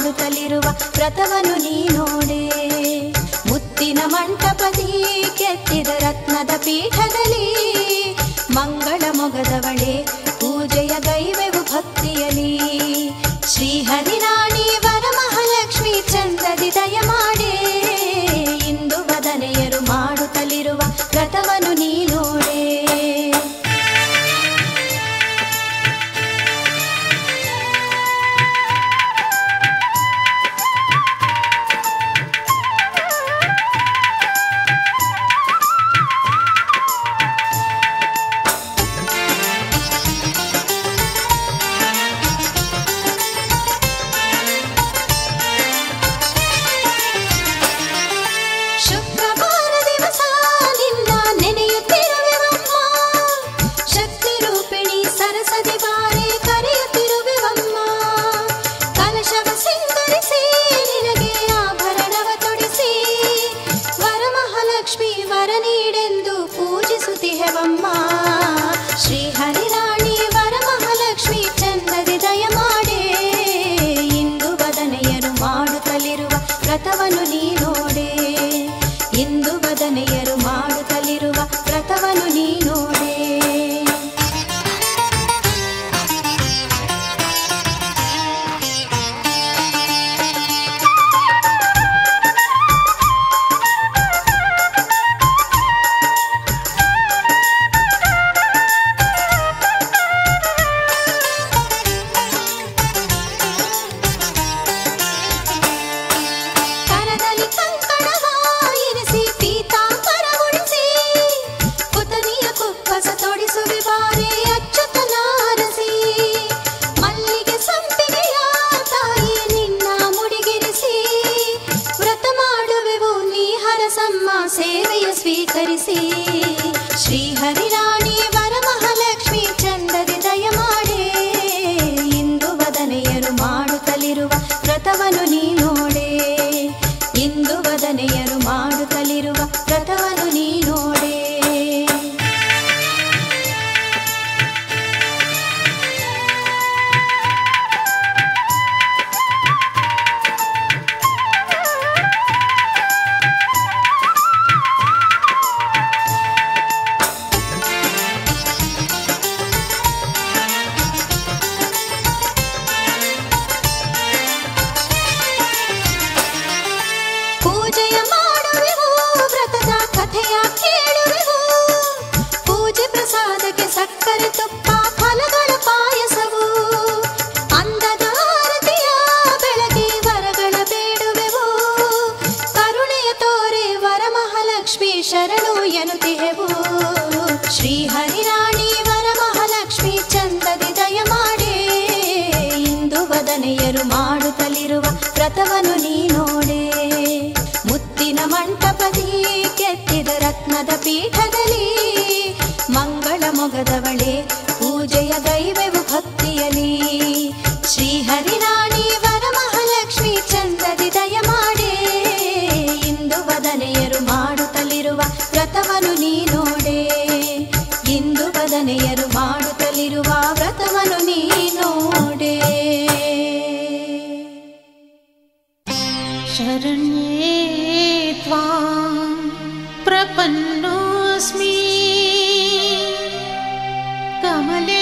ಮಾಡುತ್ತಲಿರುವ ವ್ರತವನ್ನು ನೀ ನೋಡೆ ಮುತ್ತಿನ ಮಂಟಪದಿ ಕೆತ್ತಿದ ರತ್ನದ ಪೀಠದಲ್ಲಿ ಮಂಗಳ ಮೊಗದವಳೆ ಪೂಜೆಯ ಗೈವೆವು ಭಕ್ತಿಯಲಿ ಶ್ರೀ ಹರಿರಾಣಿ ವರಮಹಾಲಕ್ಷ್ಮಿ ಚಂದದಿ ದಯ ಮಾಡೆ ಇಂದು ವದನೆಯರು ಮಾಡುತ್ತಲಿರುವ ವ್ರತವನ್ನು ನೀ ನೋಡೆ ಶುಕ್ರವಾರ ದಿವಸ ನಿನ್ನ ನೆನೆಯುತ್ತಿರುವೆವಮ್ಮ ಶಕ್ತಿ ರೂಪಿಣಿ ಸರಸದಿ ಬಾರಿ ಕರೆಯುತ್ತಿರುವೆವಮ್ಮ ಕಲಶವ ಸಿಂಗರಿಸಿ ನಿನಗೆ ಆಭರಣವ ತೊಡಿಸಿ ವರಮಹಾಲಕ್ಷ್ಮಿ ವರ ನೀಡೆಂದು ಪೂಜಿಸುತ್ತಿಹೆವಮ್ಮ ಶ್ರೀ ಹರಿರಾಣಿ ವರಮಹಾಲಕ್ಷ್ಮಿ ಚಂದದಿ ದಯ ಮಾಡೆ ಇಂದು ಬದನೆಯರು ಮಾಡುತ್ತಲಿರುವ ವ್ರತವನ್ನು ನೀ ನೋಡೆ ಇಂದು ಬದನೆಯರು ಮಾಡುತ್ತಲಿರುವ ವ್ರತವನ್ನು ನೀ ನೋಡೆ ಕರದಲ್ಲಿ ಕಂಕಣವ ಇರಿಸಿ ಪೀತಾಂಬರ ಉಡಿಸಿ ಪುತನಿಯ ಕುಪ್ಪಸ ತೊಡಿಸುವಿ ಬಾರೆ ಅಚ್ಚುತನಾರಸಿ ಮಲ್ಲಿಗೆ ಸಂಪಿಗೆಯ ತಾಯಿ ನಿನ್ನ ಮುಡಿಗಿರಿಸಿ ವ್ರತ ಮಾಡುವೆವು ನೀ ಹರಸಮ್ಮ ಸೇವೆಯ ಸ್ವೀಕರಿಸಿ ಶ್ರೀ ಹರಿರಾಣಿ ವರಮಹಾಲಕ್ಷ್ಮಿ ಚಂದದಿ ದಯ ಮಾಡೆ ಇಂದು ವದನೆಯರು ಮಾಡುತ್ತಲಿರುವ ವ್ರತವನ್ನು ನೀ ನೋಡೆ ಇಂದು ವದನೆಯರು ಮಾಡುತ್ತಲಿರುವ ವ್ರತವನ್ನು ನೀ ನೋಡೆ ಪೂಜೆಯ ಮಾಡುವೆವು ವ್ರತದ ಕಥೆಯ ಕೇಳುವೆವು ಪೂಜೆ ಪ್ರಸಾದಕ್ಕೆ ಸಕ್ಕರೆ ತುಪ್ಪ ಫಲಗಳ ಪಾಯಸವು ಅಂದದ ಆರತಿಯ ಬೆಳಗ್ಗೆ ವರಗಳ ಬೇಡುವೆವು ಕರುಣೆಯ ತೋರೆ ವರಮಹಾಲಕ್ಷ್ಮಿ ಶರಣು ಎನ್ನುತ್ತಿಹೆವು ಶ್ರೀ ಹರಿರಾಣಿ ವರಮಹಾಲಕ್ಷ್ಮಿ ಚಂದದಿ ದಯ ಮಾಡೆ ಇಂದು ವದನೆಯರು ಮಾಡುತ್ತಲಿರುವ ವ್ರತವನ್ನು ನೀ ನೋಡೆ ಮುತ್ತಿನ ಮಂಟಪದಿ ಕೆತ್ತಿದ ರತ್ನದ ಪೀಠದಲ್ಲಿ ಮಂಗಳ ಮೊಗದವಳೆ ಪೂಜೆಯ ಗೈವೆವು ಭಕ್ತಿಯಲಿ ಶ್ರೀ ಹರಿರಾಣಿ ವರಮಹಾಲಕ್ಷ್ಮಿ ಚಂದದಿ ದಯ ಮಾಡೆ ಇಂದು ವದನೆಯರು ಮಾಡುತ್ತಲಿರುವ ವ್ರತವನ್ನು ನೀ ನೋಡೆ ಇಂದು ವದನೆಯರು ಮಾಡುತ್ತಲಿರುವ ವ್ರತವನ್ನು ನೀ ನೋಡೆ शरण्ये त्वां प्रपन्नोऽस्मि कमले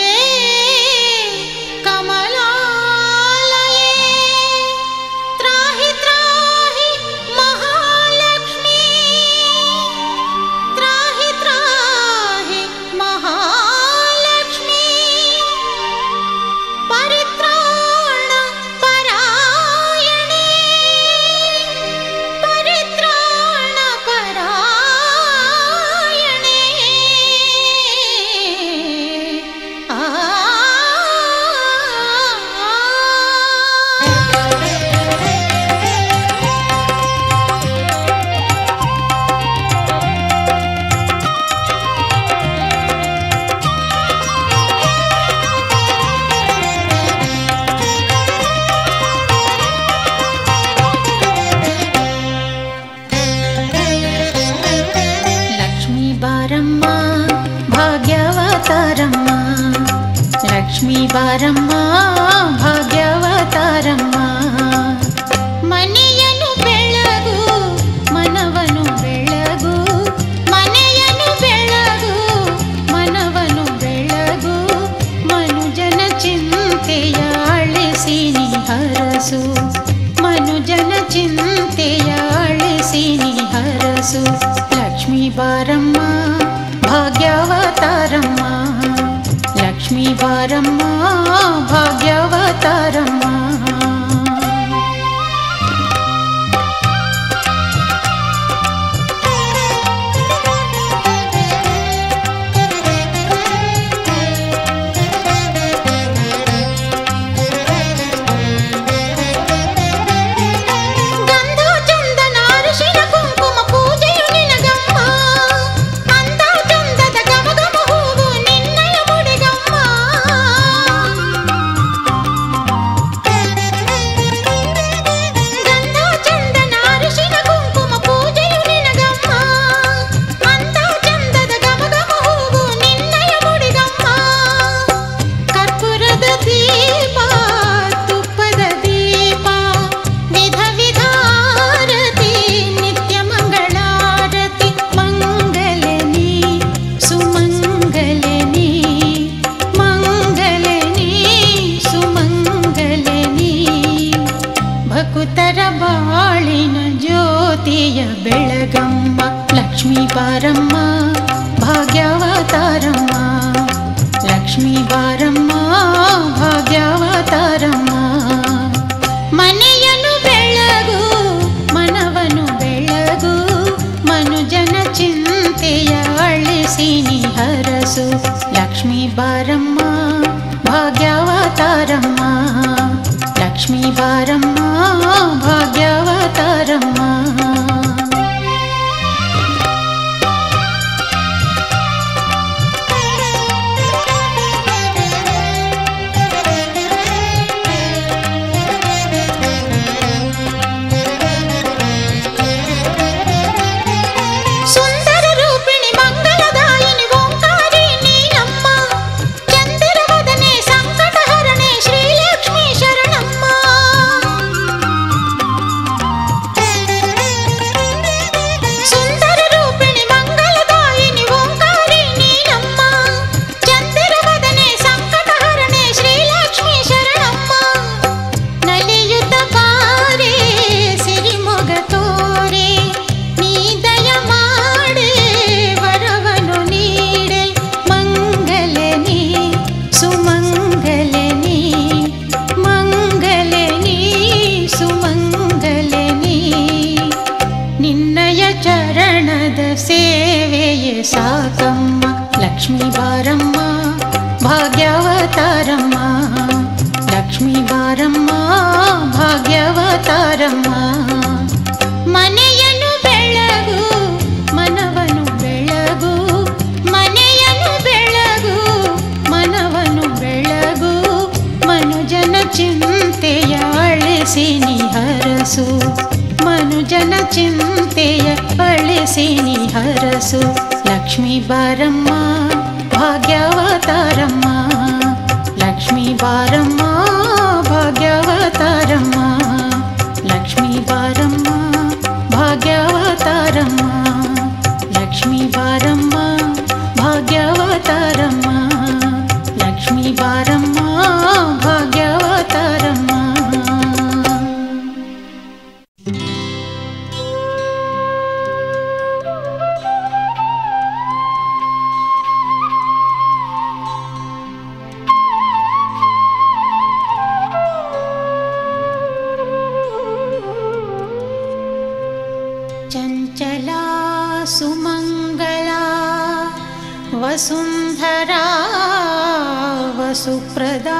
कमलालये त्राहि त्राहि महालक्ष्मी त्राहि त्राहि महालक्ष्मी परित्राण परायणे परित्राण परायणे ಹರಸು ಮನುಜನ ಚಿಂತೆಯ ಅಳಿಸಿ ನೀ ಹರಸು ಲಕ್ಷ್ಮೀ ಬಾರಮ್ಮ ಭಾಗ್ಯಾವತಾರಮ್ಮ ಲಕ್ಷ್ಮೀ ಬಾರಮ್ಮ ಭಾಗ್ಯಾವತಾರಮ್ಮ ಗಂಧ ಚಂದನ ಅರಿಶಿನ ಕುಂಕುಮ ಪೂಜೆಯು ನಿನಗಮ್ಮ ಅಂದ ಚಂದದ ಗಮಗಮ ಹೂವು ನಿನ್ನಯ ಮುಡಿಗಮ್ಮ ಗಂಧ ಚಂದನ ಅರಿಶಿನ ಕುಂಕುಮ ಪೂಜೆಯು ನಿನಗಮ್ಮ ಅಂದ ಚಂದದ ಗಮಗಮ ಹೂವು ನಿನ್ನಯ ಮುಡಿಗಮ್ಮ ಕರ್ಪೂರದ ದೀಪ ತುಪ್ಪದ ದೀಪ ವಿಧ ವಿಧಾರತಿ ನಿತ್ಯ ಮಂಗಳಾರತಿ ಮಂಗಲನಿ ಸುಮಂಗಲನಿ ಮಂಗಲನಿ ಸುಮಂಗಲನಿ ಭಕುತರ ಬಾಳಿನ ಜ್ಯೋತಿಯ ಬೆಳಗಮ್ಮ ಲಕ್ಷ್ಮೀ ಬಾರಮ್ಮ ಭಾಗ್ಯಾವತಾರಮ್ಮ ಲಕ್ಷ್ಮೀ ಬಾರಮ್ಮ ಭಾಗ್ಯಾವತಾರಮ್ಮ ಮನೆಯನ್ನು ಬೆಳಗು ಮನವನು ಬೆಳಗು ಮನುಜನ ಚಿಂತೆಯ ಅಳಿಸಿ ನೀ ಹರಸು ಲಕ್ಷ್ಮೀ ಬಾರಮ್ಮ ಭಾಗ್ಯಾವತಾರಮ್ಮ ಲಕ್ಷ್ಮೀ ಬಾರಮ್ಮ ಭಾಗ್ಯಾವತಾರಮ್ಮ ಸುಂದರ ರೂಪಿಣಿ ಮಂಗಳದಾಯಿನಿ ಓಂಕಾರಿ ನೀನಮ್ಮ ಚಂದಿರವದನೆ ಸಂಕಟಹರಣೆ ಶ್ರೀಲಕ್ಷ್ಮೀ ಶರಣಮ್ಮ ಸುಂದರ ರೂಪಿಣಿ ಮಂಗಳದಾಯಿನಿ ಓಂಕಾರಿ ನೀನಮ್ಮ ಚಂದಿರವದನೆ ಸಂಕಟಹರಣೆ ಶ್ರೀಲಕ್ಷ್ಮೀ ಶರಣಮ್ಮ ನಲಿಯುತ್ತ ಬಾರೆ ಸಿರಿಮೊಗ ತೋರೆ ನೀ ದಯ ಮಾಡೆ ವರವನು ನೀಡೆ ಮಂಗಲನಿ ಸುಮಂಗಲನಿ ಮಂಗಲನಿ ಸುಮಂಗಲನಿ ನಿನ್ನಯ ಚರಣದ ಸೇವೆಯೇ ಸಾಕಮ್ಮ ಲಕ್ಷ್ಮೀ ಬಾರಮ್ಮ ಭಾಗ್ಯಾವತಾರಮ್ಮ ಲಕ್ಷ್ಮೀ ಬಾರಮ್ಮ ಭಾಗ್ಯಾವತಾರಮ್ಮ ಮನೆಯನ್ನು ಬೆಳಗು ಮನವನು ಬೆಳಗು ಮನೆಯನ್ನು ಬೆಳಗು ಮನವನು ಬೆಳಗು ಮನುಜನ ಚಿಂತೆಯ ಅಳಿಸಿ ನೀ ಹರಸು ಮನುಜನ ಚಿಂತೆಯ ಅಳಿಸಿ ನೀ ಹರಸು ಲಕ್ಷ್ಮೀ ಬಾರಮ್ಮ ಭಾಗ್ಯಾವತಾರಮ್ಮ ಲಕ್ಷ್ಮೀ ಬಾರಮ್ಮ ಭಾಗ್ಯಾವತಾರಮ್ಮ ಲಕ್ಷ್ಮೀ ಬಾರಮ್ಮ ಭಾಗ್ಯಾವತಾರಮ್ಮ ಲಕ್ಷ್ಮೀ ಬಾರಮ್ಮ ಭಾಗ್ಯಾವತಾರಮ್ಮ ಲಕ್ಷ್ಮೀ ಬಾರಮ್ಮ ಭಾಗ್ಯಾವತಾರಮ್ಮ चञ्चला सुमङ्गला वसुन्धरा वसुप्रदा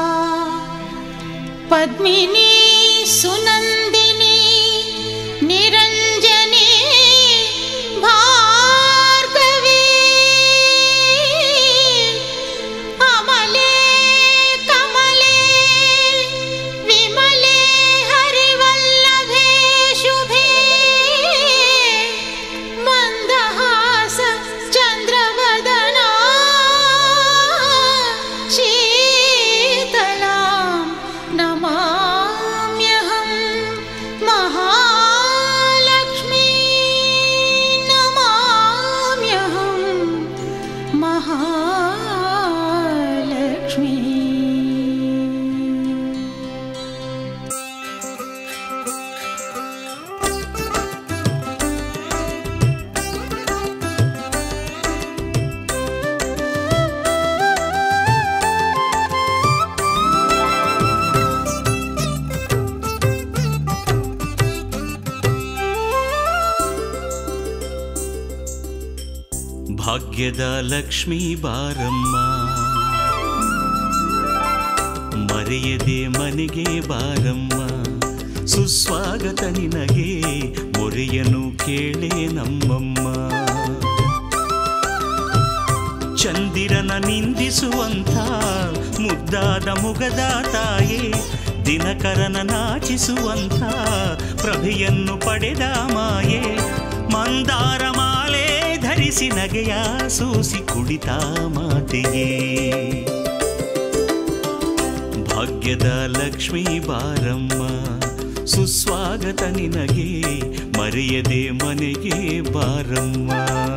पद्मिनी सुनन्दिनी निरञ्जनी भार्गवी अमले कमले विमले हरिवल्लभे शुभे मन्दहास चन्द्रवदना शीतलां नमाम्यहम् ಭಾಗ್ಯದ ಲಕ್ಷ್ಮೀ ಬಾರಮ್ಮ ಮರೆಯದೆ ಮನೆಗೆ ಬಾರಮ್ಮ ಸುಸ್ವಾಗತ ನಿನಗೆ ಮೊರೆಯನು ಕೇಳೆ ನಮ್ಮಮ್ಮ ಚಂದಿರನ ನಿಂದಿಸುವಂಥ ಮುದ್ದಾದ ಮುಗದ ತಾಯೇ ದಿನಕರನ ನಾಚಿಸುವಂಥ ಪ್ರಭೆಯನ್ನು ಪಡೆದ ಮಾಯೆ ಮಂದಾರ ಮಾಲೆ ಧರಿಸಿ ನಗೆಯ ಸೂಸಿ ಕುಡಿತ ಮಾತೆಯೇ ಭಾಗ್ಯದ ಲಕ್ಷ್ಮೀ ಬಾರಮ್ಮ ಸುಸ್ವಾಗತ ನಿನಗೆ ಮರೆಯದೆ ಮನೆಗೆ ಬಾರಮ್ಮ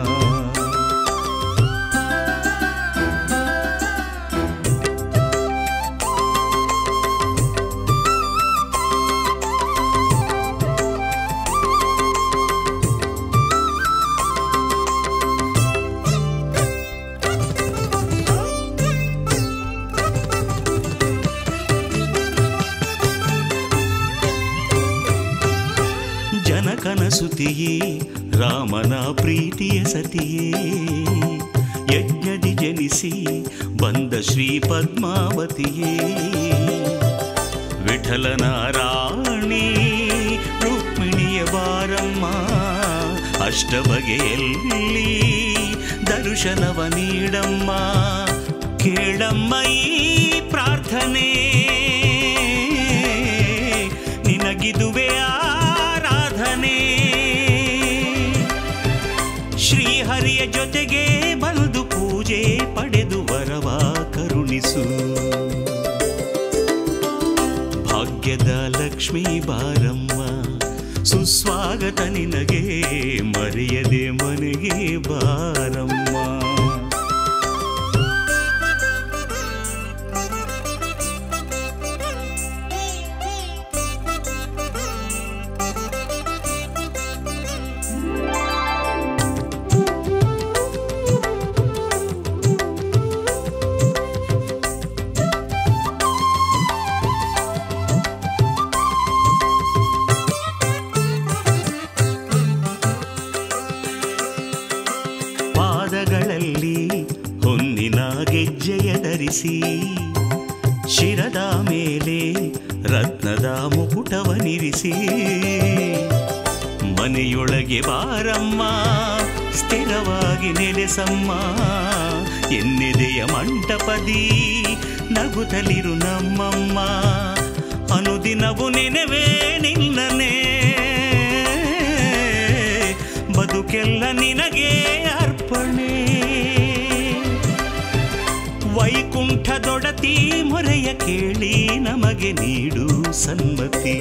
ಜನಕನ ಸುತಿಯೇ ರಾಮನ ಪ್ರೀತಿಯ ಸತಿಯೇ ಯಜ್ಞದಿ ಜನಿಸಿ ಬಂದ ಶ್ರೀ ಪದ್ಮಾವತಿಯೇ ವಿಠಲನ ರಾಣಿ ರುಕ್ಮಿಣಿಯ ಬಾರಮ್ಮ ಅಷ್ಟ ಬಗೆಯಲ್ಲಿ ದರ್ಶನವ ನೀಡಮ್ಮ ಕೇಳಮ್ಮ ಈ ಪ್ರಾರ್ಥನೆ ನಿನಗಿದುವೆ ಆರಾಧನೆ ಶ್ರೀಹರಿಯ ಜೊತೆಗೆ ಬಂದು ಪೂಜೆ ಪಡೆದು ವರವ ಕರುಣಿಸು ಭಾಗ್ಯದ ಲಕ್ಷ್ಮೀ ಬಾರಮ್ಮ ಸುಸ್ವಾಗತ ನಿನಗೆ ಮರೆಯದೆ ಮನೆಗೆ ಬಾರಮ್ಮ ಪಾದಗಳಲ್ಲಿ ಹೊನ್ನಿನ ಗೆಜ್ಜೆಯ ಧರಿಸಿ ಶಿರದ ಮೇಲೆ ರತ್ನದ ಮುಕುಟವನಿರಿಸಿ ಮನೆಯೊಳಗೆ ಬಾರಮ್ಮ ಸ್ಥಿರವಾಗಿ ನೆಲೆಸಮ್ಮ ಎನ್ನೆದೆಯ ಮಂಟಪದಿ ನಗುತ್ತಲಿರು ನಮ್ಮಮ್ಮ ಅನುದಿನವು ನೆನೆವೇ ನಿನ್ನನೇ ಬದುಕೆಲ್ಲ ನಿನಗೆ ಅರ್ಪಣೆ ವೈಕುಂಠದೊಡತಿ ಮೊರೆಯ ಕೇಳಿ ನಮಗೆ ನೀಡು ಸನ್ಮತಿ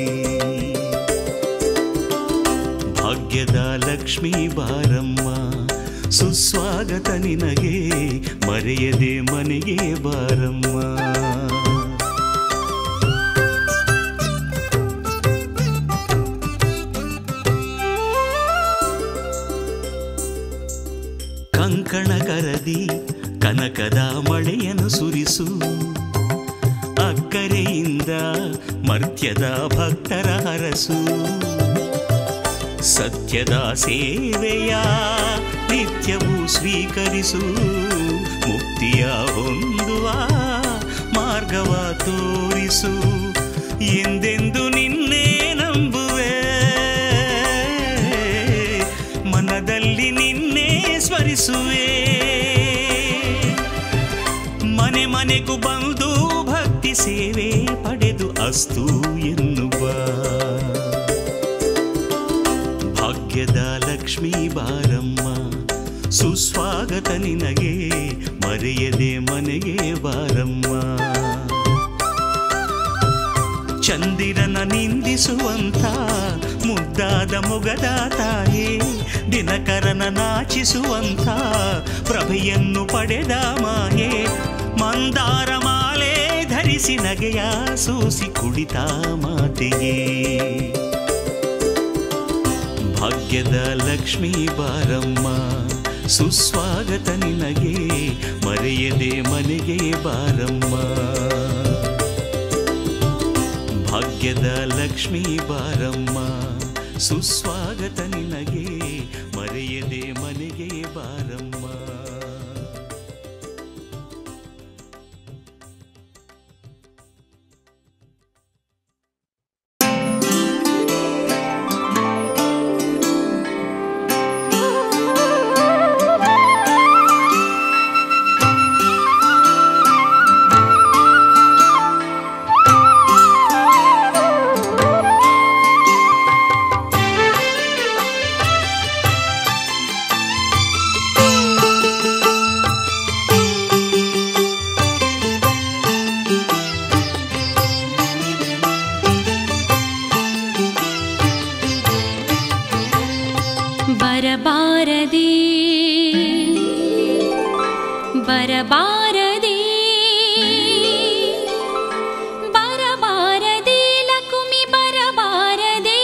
ಭಾಗ್ಯದ ಲಕ್ಷ್ಮೀ ಬಾರಮ್ಮ ಸುಸ್ವಾಗತ ನಿನಗೆ ಮರೆಯದೆ ಮನೆಗೆ ಬಾರಮ್ಮ ಕಂಕಣ ಕರದಿ ಕನಕದ ಮಳೆಯನ್ನು ಸುರಿಸು ಅಕ್ಕರೆಯಿಂದ ಮರ್ತ್ಯದ ಭಕ್ತರ ಹರಸು ಸತ್ಯದ ಸೇವೆಯ ನಿತ್ಯವೂ ಸ್ವೀಕರಿಸು ಮುಕ್ತಿಯ ಹೊಂದುವ ಮಾರ್ಗವ ತೋರಿಸು ಎಂದೆಂದು ನಿನ್ನೆ ನಂಬುವೆ ಮನದಲ್ಲಿ ನಿನ್ನೆ ಸ್ಮರಿಸುವೆ ಮನೆ ಮನೆಗೂ ಬಂದು ಭಕ್ತಿ ಸೇವೆ ಪಡೆದು ಅಸ್ತು ಎನ್ನುವ ಭಾಗ್ಯದ ಲಕ್ಷ್ಮೀ ಬಾರಮ್ಮ ಸುಸ್ವಾಗತ ನಿನಗೆ ಮರೆಯದೆ ಮನೆಗೆ ಬಾರಮ್ಮ ಚಂದಿರನ ನಿಂದಿಸುವಂಥ ಮುದ್ದಾದ ಮೊಗದ ತಾಯೇ ದಿನಕರನ ನಾಚಿಸುವಂಥ ಪ್ರಭೆಯನ್ನು ಪಡೆದ ಮಾಯೆ ಮಂದಾರ ಮಾಲೆ ಧರಿಸಿ ನಗೆಯ ಸೂಸಿ ಕುಡಿತ ಮಾತೆಯೇ ಭಾಗ್ಯದ ಲಕ್ಷ್ಮೀ ಬಾರಮ್ಮ ಸುಸ್ವಾಗತ ನಿನಗೆ ಮರೆಯದೆ ಮನೆಗೆ ಬಾರಮ್ಮ ಭಾಗ್ಯದ ಲಕ್ಷ್ಮೀ ಬಾರಮ್ಮ ಸುಸ್ವಾಗತ ನಿನಗೆ ಮರೆಯದೆ ಮನೆಗೆ ಬಾರಮ್ಮ ಬರಬಾರದೆ ಬರಬಾರದೆ ಬರಬಾರದೆ ಲಕುಮಿ ಬರಬಾರದೆ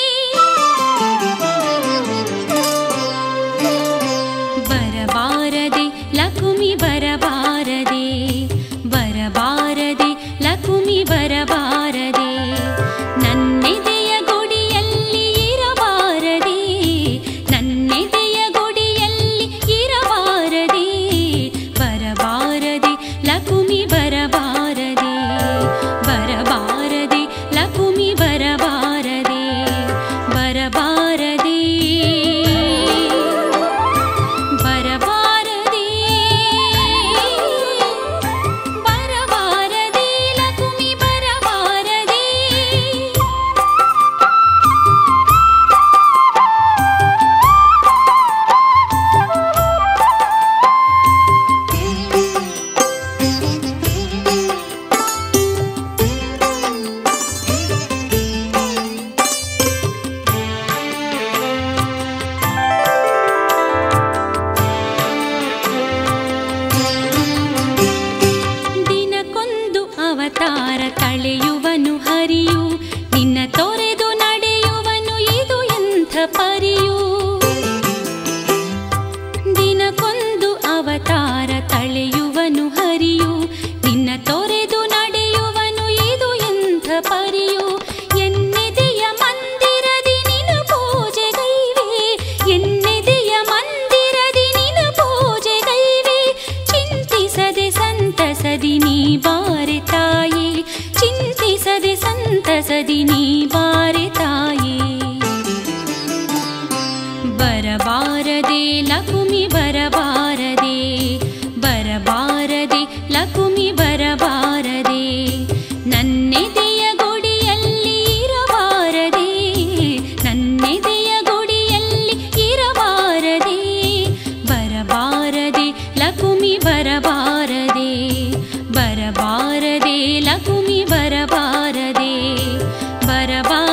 ಬರಬಾರದೆ ಲಕುಮಿ ಬರಬಾರದೆ ಬರಬಾರದೆ ಲಕುಮಿ ಬರಬಾರದೆ ನನ್ನೆದೆಯ ಗುಡಿಯಲ್ಲಿ ಇರಬಾರದೆ ನನ್ನೆದೆಯ ಗುಡಿಯಲ್ಲಿ ಇರಬಾರದೆ ಬರಬಾರದೆ ಲಕುಮಿ ಬರಬಾರದೆ ಬರಬಾರದೆ ಲಕುಮಿ ಬರಬಾರದೆ ಬರಬಾರದೆ ಬರಬಾರದೆ ಬರಬಾರದೆ ಲಕುಮಿ ಬರಬಾರದೆ ದಿನಕ್ಕೊಂದು ಅವತಾರ ತಳೆಯುವನು ಹರಿಯು ನಿನ್ನ ತೊರೆದು ನಡೆಯುವನು ಇದು ಎಂಥ ಪರಿಯು ದಿನಕ್ಕೊಂದು ಅವತಾರ ತಳೆಯುವನು ಹರಿಯು ನಿನ್ನ ತೊರೆದು ನಡೆಯುವನು ಇದು ಎಂಥ ಪರಿಯು ಎನ್ನೆದೆಯ ಮಂದಿರದಿ ನಿನ ಪೂಜೆಗೈವೆ ಎನ್ನೆದೆಯ ಮಂದಿರದಿ ನಿನ ಪೂಜೆಗೈವೆ ಚಿಂತಿಸದೆ ಸಂತಸದಿ ನೀ ಬಾರೆ ತಾಯೇ ಚಿಂತಿಸದೆ ಸಂತಸದಿ ನೀ ಬಾರೆ ತಾಯೇ ಬರಬಾರದೆ ಲಕುಮಿ ಬರಬಾರದೆ ಬರಬಾರದೆ ಲಕುಮಿ ಬರಬಾರದೆ ನನ್ನೆದೆಯ ಗುಡಿಯಲ್ಲಿ ಇರಬಾರದೆ ನನ್ನೆದೆಯ ಗುಡಿಯಲ್ಲಿ ಇರಬಾರದೆ ಬರಬಾರದೆ ಲಕುಮಿ ಬರಬಾರದೆ ಬರಬಾರದೆ ಲಕುಮಿ ಬರಬಾರದೆ ಬರಬಾರದೆ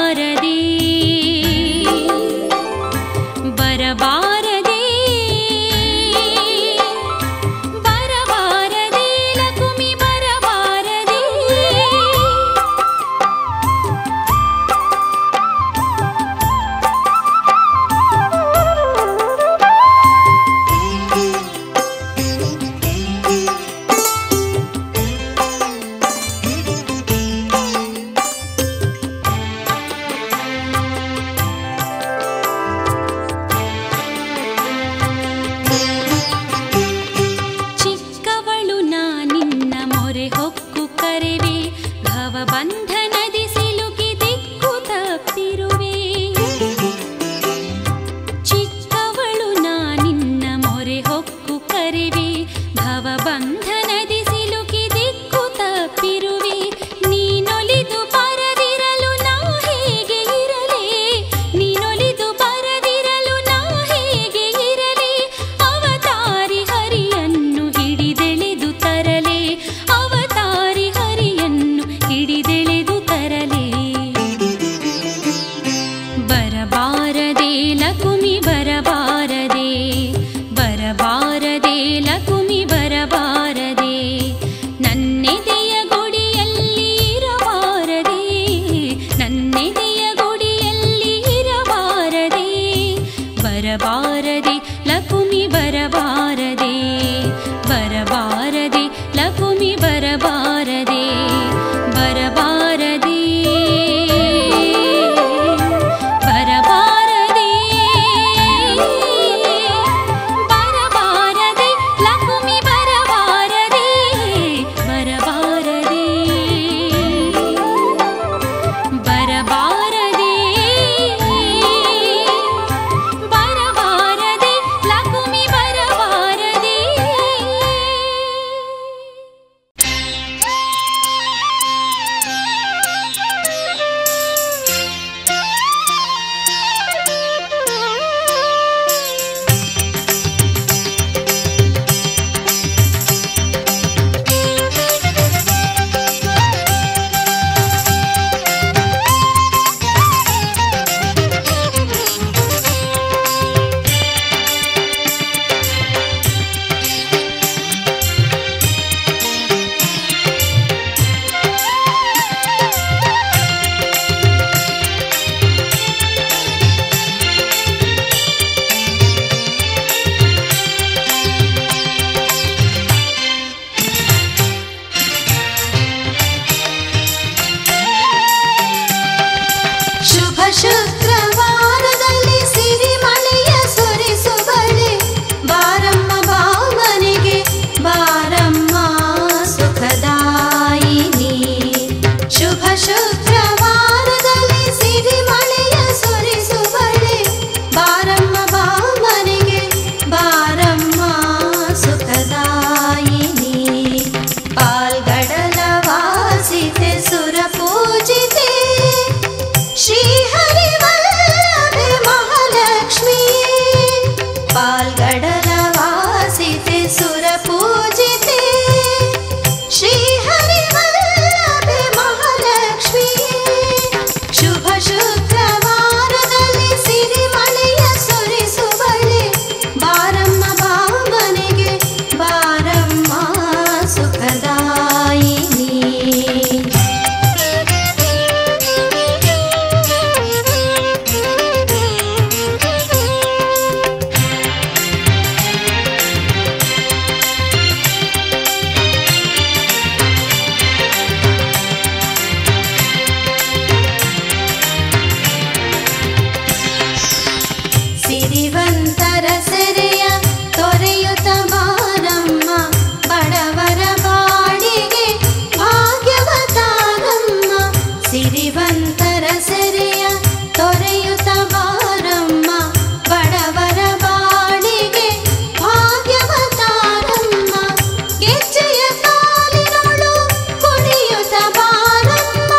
ಸಂತರ ಸೆರೆಯ ತೊರೆಯುತ್ತ ಬಾರಮ್ಮ ಬಡವರ ಬಾಳಿಗೆ ಭಾಗ್ಯವತಾರಮ್ಮ ಗೆಜ್ಜೆಯ ಕಾಲಿನೊಳು ಕುಣಿಯುತ್ತ ಬಾರಮ್ಮ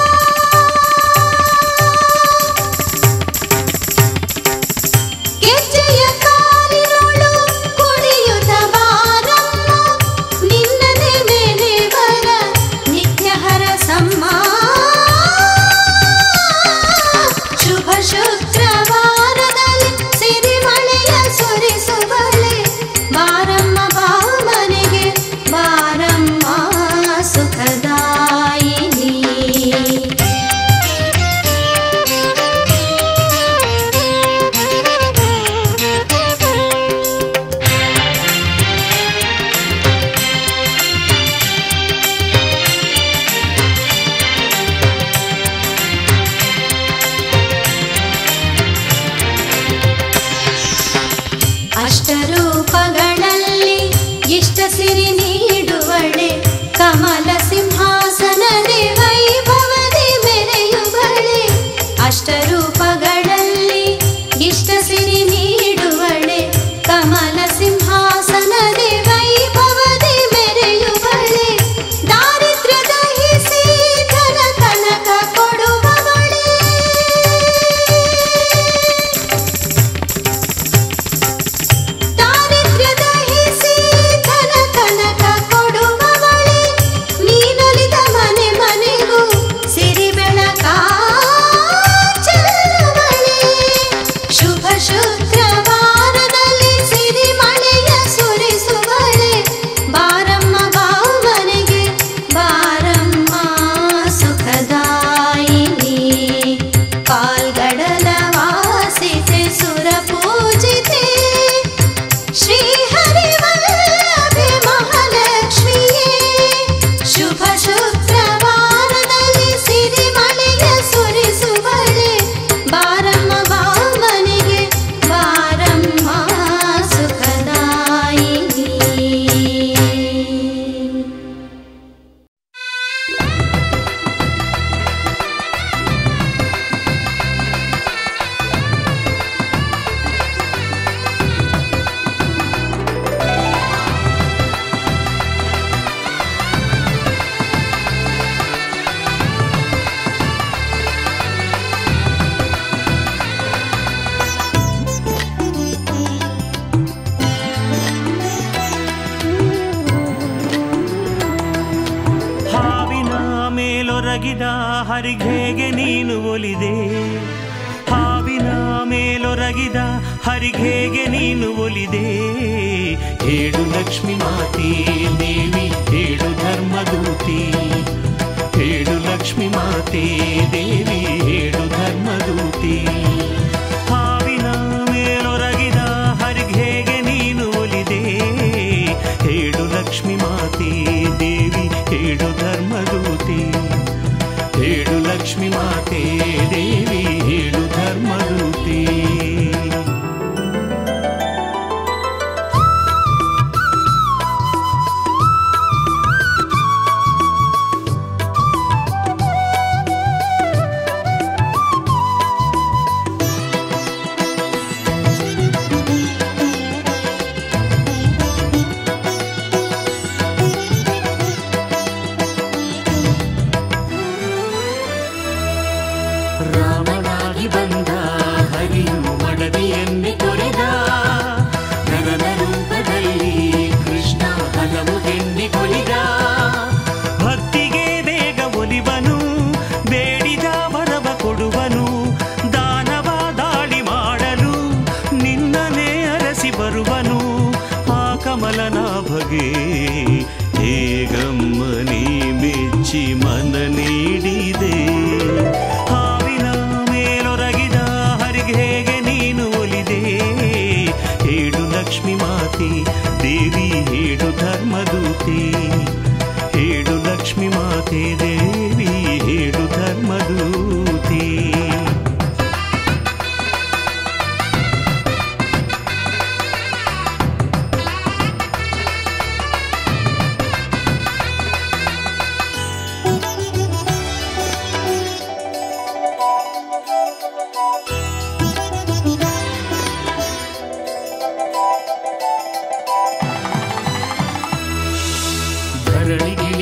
ಗೆಜ್ಜೆಯ ಕಾಲಿನೊಳು ಕುಣಿಯುತ್ತ ಬಾರಮ್ಮ ನಿನ್ನನೆ ಮೇಲೆ ಬರ ನಿತ್ಯ ಹರಸಮ್ಮ ಶುಭ ಶುಕ್ರವಾರದಲ್ಲಿ ಸಿರಿಮಳೆಯ ಸುರಿಸುವಳೆ ಬಾರಮ್ಮ ಬಾಮನೆಗೆ ಬಾರಮ್ಮ ಸುಖದಾಯಿನಿ ಅಷ್ಟರೂಪಗಳಲ್ಲಿ ಇಷ್ಟ ಸಿರಿ ನೀಡುವಳೆ ಕಮಲ ಸಿಂಹಾಸನದಿ ವೈಭವದಿ ಮೆರೆಯುವಳೆ ಅಷ್ಟರೂಪಗಳಲ್ಲಿ ಇಷ್ಟ ಸಿರಿ ನೀಡುವಳೆ ಕಮಲ ಸಿಂಹಾಸನದಿ ವೈಭವದಿ ಮೆರೆಯುವಳೆ ದಾರಿದ್ರ್ಯ ದಹಿಸಿ ಧನ ಕನಕ ಕೊಡುವವಳೆ ದಾರಿದ್ರ್ಯ ದಹಿಸಿ ಧನ ಕನಕ ಕೊಡುವವಳೆ ನೀನೊಲಿದ ಮನೆ ಮನೆಗೂ ಸಿರಿ ಬೆಳಕ ಚೆಲ್ಲುವಳೆ ಶುಭ ಶುಕ್ರವಾರದಲ್ಲಿ ಸಿರಿ ಮಳೆಯ ಸುರಿಸುವಳೆ ಬಾರಮ್ಮ ಬಾವನೆಗೆ ಬಾರಮ್ಮ ಸುಖದಾಯಿನಿ ಪಾಲ್ಗಡಲ ವಾಸಿತೆ ಸುರ ಪೂಜಿತೆ ಶ್ರೀ ಹರಿವಲ್ಲಭೆ ಮಹಾಲಕ್ಷ್ಮಿಯೇ ಶುಭ ಶುಕ್ರವಾರದಲ್ಲಿ ಸಿರಿಮಳೆಯ ಸುರಿಸುವಳೆ ಬಾರಮ್ಮ ಬಾಮನೆಗೆ ಬಾರಮ್ಮ ಸುಖದಾಯಿನಿ ಹಾವಿನ ಮೇಲೊರಗಿದ ಹರಿಘೆಗೆ ನೀನು ಒಲಿದೆ ಹಾವಿನ ಮೇಲೊರಗಿದ ಹರಿಘೆಗೆ ನೀನು ಒಲಿದೆ ಹೇಳು ಲಕ್ಷ್ಮಿ ಮಾತೆ ದೇವಿ ಹೇಳು ಧರ್ಮದೂತಿ ಹೇಳು ಲಕ್ಷ್ಮಿ ಮಾತೆ ದೇವಿ ಹೇಳು ಧರ್ಮದೂತಿ ಹಾವಿನ ಮೇಲೊರಗಿದ ಹರಿಘೆಗೆ ನೀನು ಒಲಿದೆ ಹೇಳು ಲಕ್ಷ್ಮಿ ಮಾತೆ ದೇವಿ ಹೇಳು ಧರ್ಮದೂತಿ ಹೇಳು ಲಕ್ಷ್ಮಿ ಮಾತೆ ದೇವಿ ಹೇಳು ಧರ್ಮದೂತಿ ರಾಮನಾಗಿ ಬಂದ ಹರಿಯು ಮಡದಿಯನ್ನೇ ತೊರೆದ ನರನ ರೂಪದಲ್ಲಿ ಕೃಷ್ಣ ಹಲವು ಹೆಣ್ಣೆ ಕೊಲಿದ ಭಕ್ತಿಗೆ ಬೇಗ ಒಲಿವನು ಬೇಡಿದ ವರವ ಕೊಡುವನು ದಾನವ ದಾಳಿ ಮಾಡಲು ನಿನ್ನನೇ ಅರಸಿ ಬರುವನು ಆ ಕಮಲನಾಭಗೆ ಹೇಗಮ್ಮ ನೀ ಮೆಚ್ಚಿ ಮನ ನೀಡಿದೆ ಹಾವಿನ ಮೇಲೊರಗಿದ ಹರಿಗೆಗೆ ನೀನು ಒಲಿದೆ ಹೇಳು ಲಕ್ಷ್ಮಿ ಮಾತೆ ದೇವಿ ಹೇಳು ಧರ್ಮದೂತಿ ಹೇಳು ಲಕ್ಷ್ಮಿ ಮಾತೆ ದೇವಿ ಹೇಳು ಧರ್ಮದೂತಿ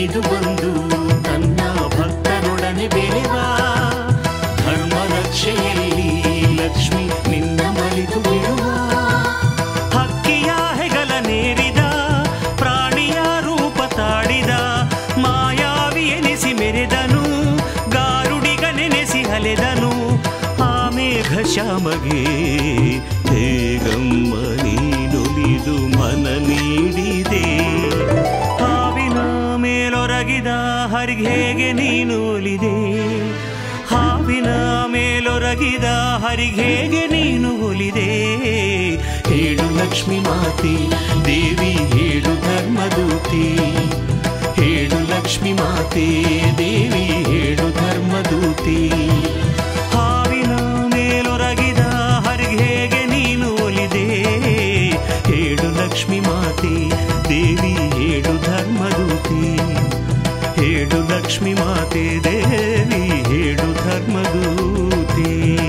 ಇಳಿದು ಬಂದು ತನ್ನ ಭಕ್ತರೊಡನೆ ಬೆಳೆವ ಧರ್ಮ ರಕ್ಷೆಯಲ್ಲಿ ಲಕ್ಷ್ಮಿ ನಿನ್ನ ಮಲಿತು ಬಿಡುವ ಹಕ್ಕಿಯ ಹೆಗಲ ನೇರಿದ ಪ್ರಾಣಿಯ ರೂಪ ತಾಡಿದ ಮಾಯಾವಿ ಎನಿಸಿ ಮೆರೆದನು ಗಾರುಡಿಗ ನೆನೆಸಿ ಹಲೆದನು ಆ ಮೇಘ ಶ್ಯಾಮಗೆ ಹೇಗಮ್ಮ ನೀನುಲಿದು ಮನ ನೀಡಿದೆ ಹಾವಿನ ಮೇಲೊರಗಿದ ಹರಿಗೆ ಹೇಗೆ ನೀನು ಒಲಿದೆ ಹಾವಿನ ಮೇಲೊರಗಿದ ಹರಿಗೆ ಹೇಗೆ ನೀನು ಒಲಿದೆ ಹೇಳು ಲಕ್ಷ್ಮಿ ಮಾತೆ ದೇವಿ ಹೇಳು ಧರ್ಮದೂತಿ ಹೇಳು ಲಕ್ಷ್ಮಿ ಮಾತೆ ದೇವಿ ಹೇಳು ಧರ್ಮದೂತಿ ಹಾವಿನ ಮೇಲೊರಗಿದ ಹರಿಗೆ ಹೇಗೆ ನೀನು ಒಲಿದೆ ಹೇಳು ಲಕ್ಷ್ಮಿ ಮಾತೆ ದೇವಿ ಹೇಳು ಧರ್ಮದೂತಿ ಹೇಳು ಲಕ್ಷ್ಮಿ ಮಾತೆ ದೇವಿ ಹೇಳು ಧರ್ಮದೂತಿ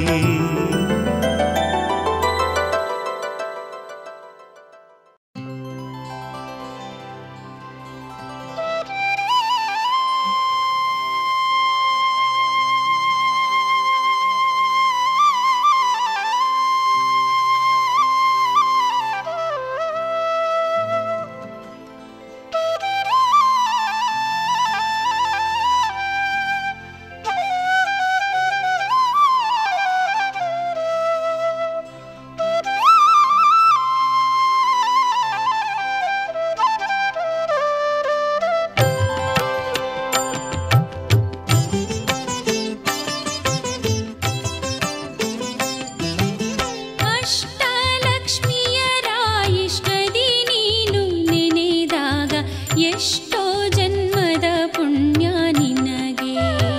ಅಷ್ಟಲಕ್ಷ್ಮಿಯರ ಇಷ್ಟದಿ ನೀನು ನೆನೆದಾಗ ಎಷ್ಟೋ ಜನ್ಮದ ಪುಣ್ಯ ನಿನಗೆ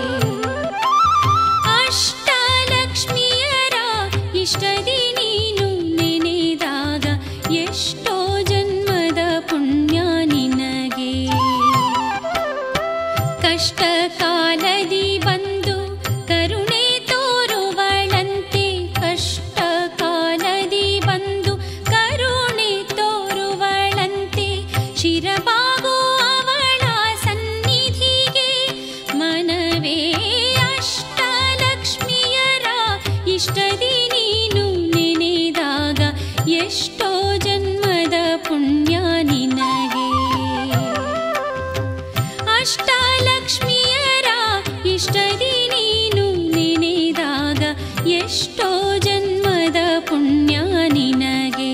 ಅಷ್ಟಲಕ್ಷ್ಮಿಯರ ಇಷ್ಟದಿ ನೀನು ನೆನೆದಾಗ ಎಷ್ಟೋ ಜನ್ಮದ ಪುಣ್ಯ ನಿನಗೆ ಕಷ್ಟ ಕಾಲದಿ ಬಂದು ಕರುಣೆ ತೋರುವಳಂತೆ ಕಷ್ಟ ಕಾಲದಿ ಬಂದು ಕರುಣೆ ತೋರುವಳಂತೆ ಶಿರಬಾಗೋ ಅವಳ ಸನ್ನಿಧಿಗೆ ಮನವೇ ಅಷ್ಟಲಕ್ಷ್ಮಿಯರ ಇಷ್ಟದಿ ನೀನು ನೆನೆದಾಗ ಎಷ್ಟೋ ಜನ್ಮದ ಪುಣ್ಯ ನಿನಗೆ ಅಷ್ಟಲಕ್ಷ್ಮಿಯರ ಇಷ್ಟದಿ ನೀನು ನೆನೆದಾಗ ಎಷ್ಟೋ ಜನ್ಮದ ಪುಣ್ಯ ನಿನಗೆ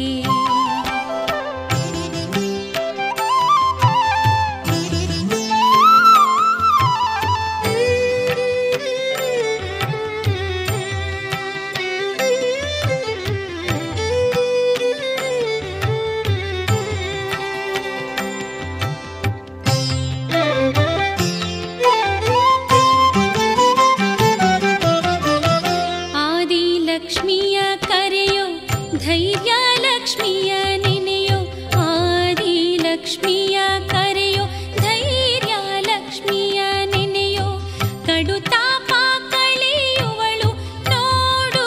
ಆದಿಲಕ್ಷ್ಮಿಯ ಕರೆಯೋ ಧೈರ್ಯ ಲಕ್ಷ್ಮಿಯ ನೆನೆಯೋ ಆದಿಲಕ್ಷ್ಮಿಯ ಕರೆಯೋ ಧೈರ್ಯ ಲಕ್ಷ್ಮಿಯ ನೆನೆಯೋ ಕಡು ತಾಪ ಕಳೆಯುವಳು ನೋಡು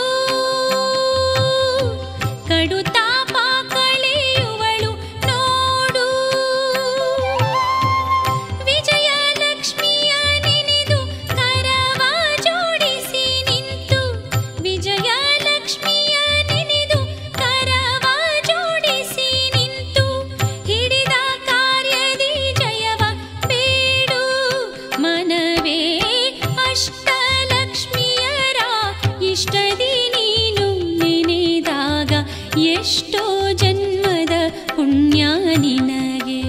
ಕಡು ತಾಪ ಕಳೆಯುವಳು ನೋಡು ವಿಜಯಲಕ್ಷ್ಮಿಯ ನೆನೆದು ಕರವ ಜೋಡಿಸಿ ನಿಂತು ವಿಜಯಲಕ್ಷ್ಮಿಯ ನೆನೆದು ಕರವ ಜೋಡಿಸಿ ನಿಂತು ಹಿಡಿದ ಕಾರ್ಯದಿ ಜಯವ ಬೇಡು ಮನವೇ ಅಷ್ಟಲಕ್ಷ್ಮಿಯರ ಇಷ್ಟದಿ ನೀನು ನೆನೆದಾಗ ಎಷ್ಟೋ ಜನ್ಮದ ಪುಣ್ಯ ನಿನಗೆ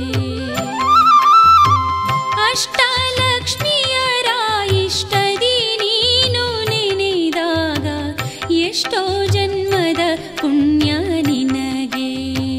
ಅಷ್ಟಲಕ್ಷ್ಮಿಯರ ಇಷ್ಟದಿ ನೀನು ನೆನೆದಾಗ ಎಷ್ಟೋ ಜನ್ಮದ ಪುಣ್ಯ ನಿನಗೆ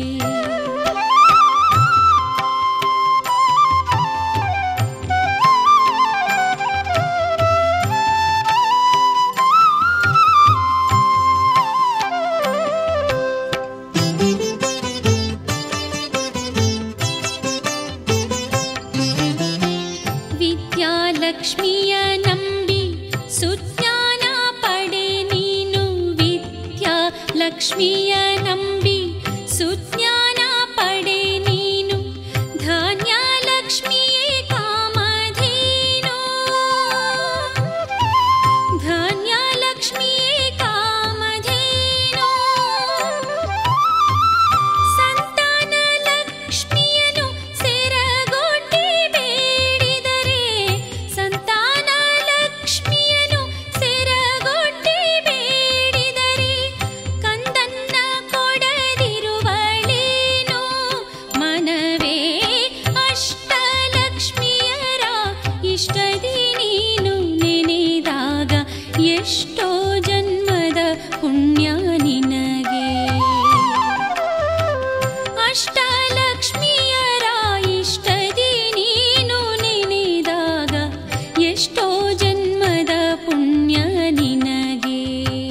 ವಿದ್ಯಾಲಕ್ಷ್ಮಿಯ ನಂಬಿ ಸುಜ್ಞಾನ ಪಡೆ ನೀನು ವಿದ್ಯಾ ಲಕ್ಷ್ಮಿಯ ನಂಬಿ ಸುಜ್ಞಾನ ಪಡೆ ನೀನು ಧಾನ್ಯ ಲಕ್ಷ್ಮಿಯೇ ಕಾ ಎಷ್ಟೋ ಜನ್ಮದ ಪುಣ್ಯ ನಿನಗೆ ಅಷ್ಟಲಕ್ಷ್ಮಿಯರ ಇಷ್ಟದಿ ನೀನು ನೆನೆದಾಗ ಎಷ್ಟೋ ಜನ್ಮದ ಪುಣ್ಯ ನಿನಗೆ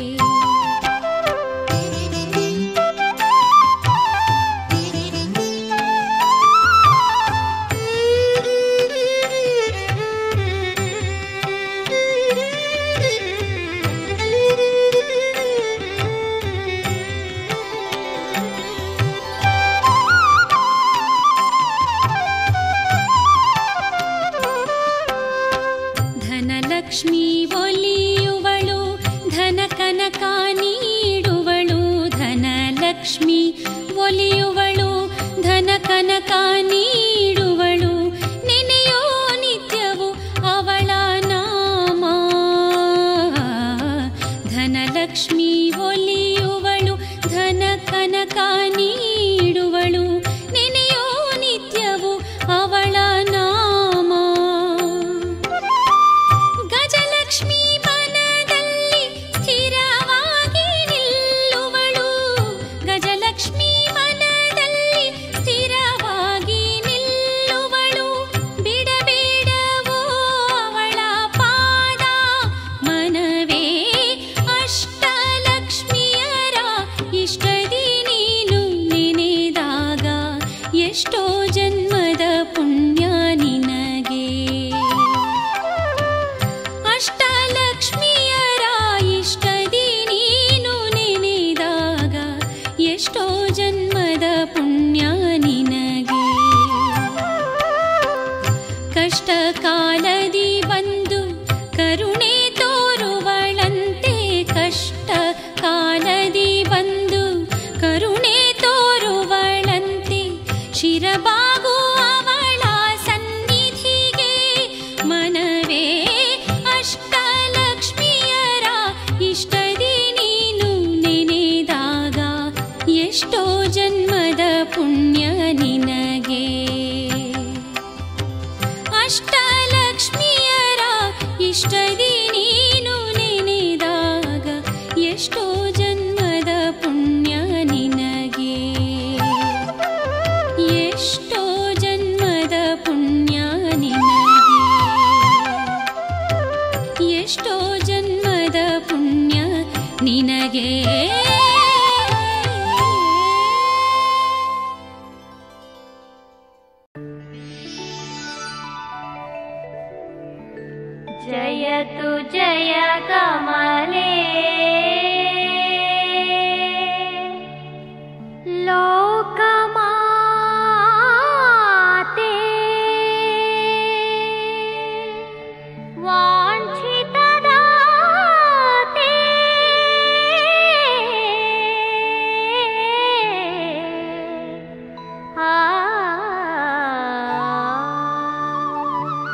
ಧನಲಕ್ಷ್ಮಿ ಒಲಿಯುವಳು ಧನ ಕನಕ ನೀಡುವಳು ಧನಲಕ್ಷ್ಮಿ ಒಲಿಯುವಳು ಧನ ಕನಕ ನೀಡುವಳು ನೆನೆಯೋ ನಿತ್ಯವು ಅವಳ ನಾಮ ಧನಲಕ್ಷ್ಮಿ ಒಲಿಯುವಳು ಧನ ಕನಕ ನೀಡುವಳು ನೆನೆಯೋ ನಿತ್ಯವು ಅವಳ ನಾಮ ಗಜಲಕ್ಷ್ಮಿ ಮನದಲ್ಲಿ ಸ್ಥಿರವಾಗಿ ನಿಲ್ಲುವಳು ಗಜಲಕ್ಷ್ಮಿ ಮನದಲ್ಲಿ ಸ್ಥಿರವಾಗಿ ನಿಲ್ಲುವಳು ಬಿಡಬೇಡವೋ ಅವಳ ಪಾದ ಮನವೇ ಅಷ್ಟಲಕ್ಷ್ಮಿಯರ ಇಷ್ಟದಿ ನೀನು ನೆನೆದಾಗ ಎಷ್ಟೋ ಜನ್ಮದ ಪುಣ್ಯ ನಿನಗೆ ಅಷ್ಟಲಕ್ಷ್ಮಿಯರ ಇಷ್ಟದಿ ನೀನು ನೆನೆದಾಗ ಎಷ್ಟೋ ಜನ್ಮದ ಪುಣ್ಯ ನಿನಗೆ ಕಷ್ಟ ಕಾಲದಿ ಬಂದು ಕರುಣೆ ತೋರುವಳಂತೆ ಕಷ್ಟ ಕಾಲದಿ ಬಂದು ಕರುಣೆ ತೋರುವಳಂತೆ ಶಿರಬಾಗು ಅವಳ ಸನ್ನಿಧಿಗೆ ಮನವೇ ಅಷ್ಟಲಕ್ಷ್ಮಿಯರ ಇಷ್ಟದಿ ನೀನು ನೆನೆದಾಗ ಎಷ್ಟೋ ಜನ್ಮದ ಪುಣ್ಯ ನಿನಗೆ ಅಷ್ಟಲಕ್ಷ್ಮಿಯರ ಇಷ್ಟದಿ ನೀನು ನೆನೆದಾಗ ಎಷ್ಟೋ ಜನ್ಮದ ಪುಣ್ಯ ನಿನಗೆ ಎಷ್ಟೋ ಜನ್ಮದ ಪುಣ್ಯ ನಿನಗೆ ಎಷ್ಟೋ ಜನ್ಮದ ಪುಣ್ಯ ನಿನಗೆ जयतु जय कमले लोकमाते वाञ्छितदाते आ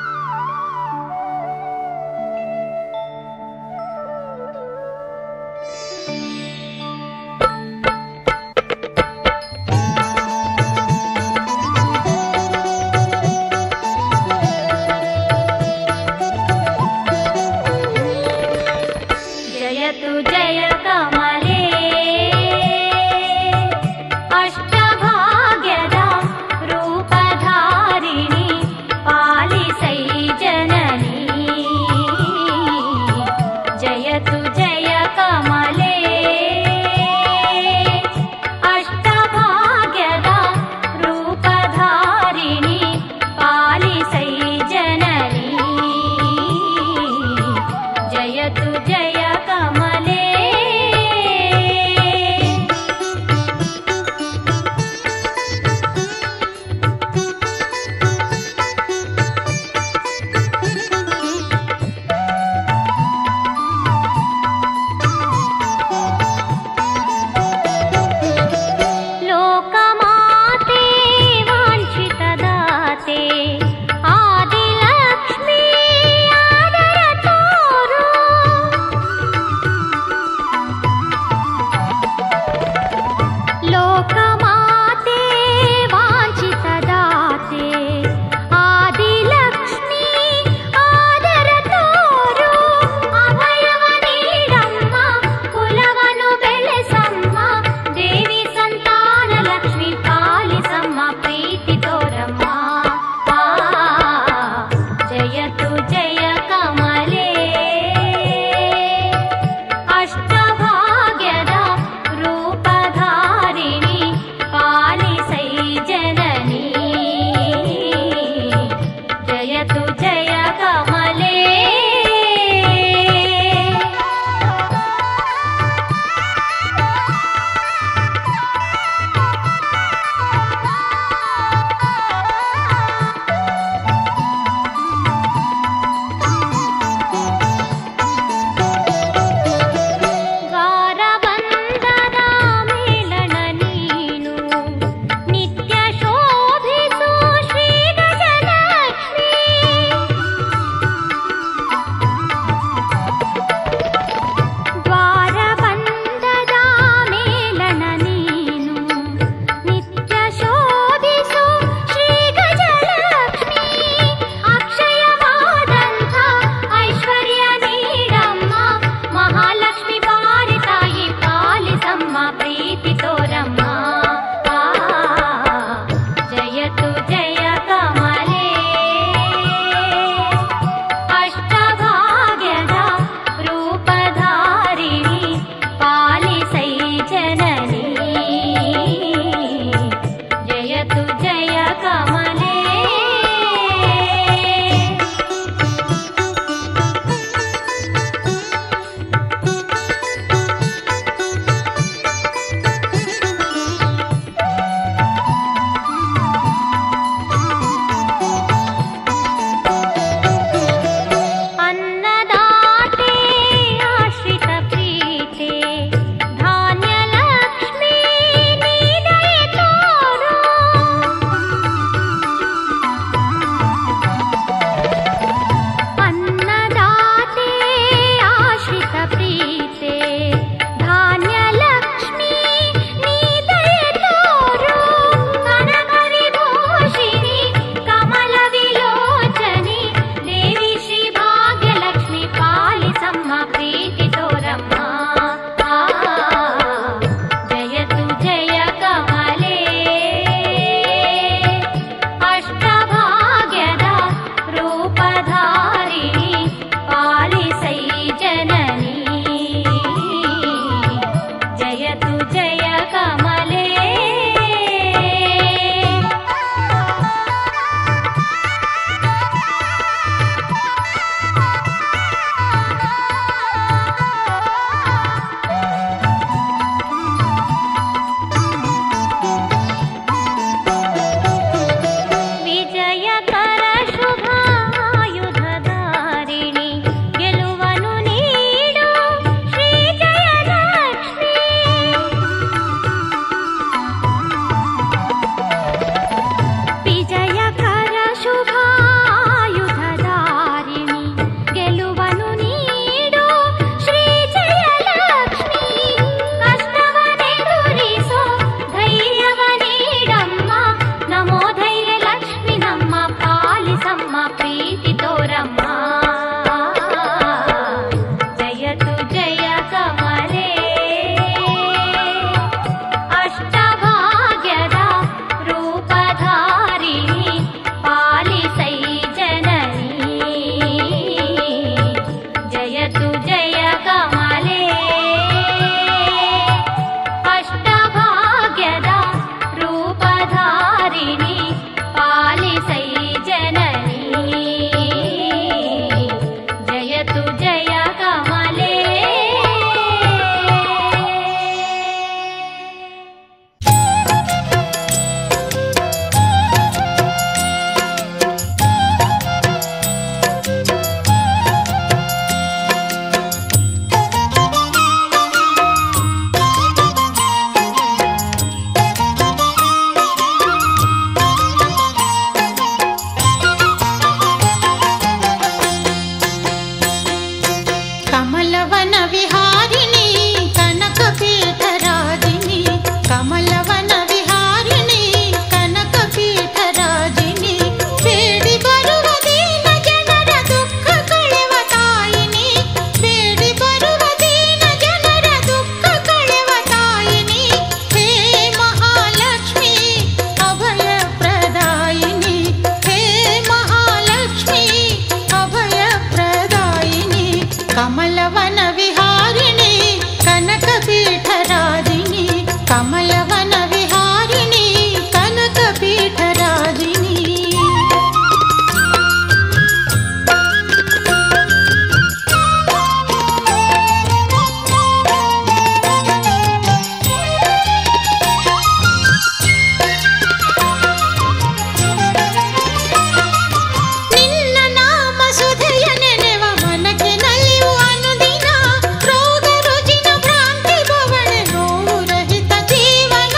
जयतु जय कमले अष्टभाग्यद रूपधारिणि पालिसै जननी जयतु जय कमले अष्टभाग्यद रूपधारिणि पालिसै जननी जयतु जय कमले लोकमाते वाञ्छितदाते आदिलक्ष्मी आदर तोरो ಕಮಲವನ ವಿಹಾರಿಣಿ ಕನಕ ಪೀಠರಾಜಿನಿ ಕಮಲವನ ವಿಹಾರಿಣಿ ಕನಕ ಪೀಠರಾಜಿನಿ ಬೇಡಿ ಬರುವ ದೀನ ಜನರ ದುಃಖ ಕಳೆವ ತಾಯಿನಿ ಬೇಡಿ ಬರುವ ದೀನ ಜನರ ದುಃಖ ಕಳೆವ ತಾಯಿನಿ ಹೇ ಮಹಾಲಕ್ಷ್ಮಿ ಅಭಯ ಪ್ರದಾಯಿನಿ ಹೇ ಮಹಾಲಕ್ಷ್ಮಿ ಅಭಯ ಪ್ರದಾಯಿನಿ ಕಮಲವನ ವಿಹಾರಿಣಿ ಕನಕ ಪೀಠರಾಜಿನಿ ಕಮಲವನ ವಿಹಾರಿಣಿ ಕನಕ ಪೀಠರಾಜಿನಿ ನಿನ್ನ ನಾಮ ಸುಧೆಯ ನೆನೆವ ಮನಕ್ಕೆ ನಲಿವು ಅನುದಿನ ರೋಗ ರುಜಿನ ಭ್ರಾಂತಿ ಭವಣೆ ನೋವು ರಹಿತ ಜೀವನ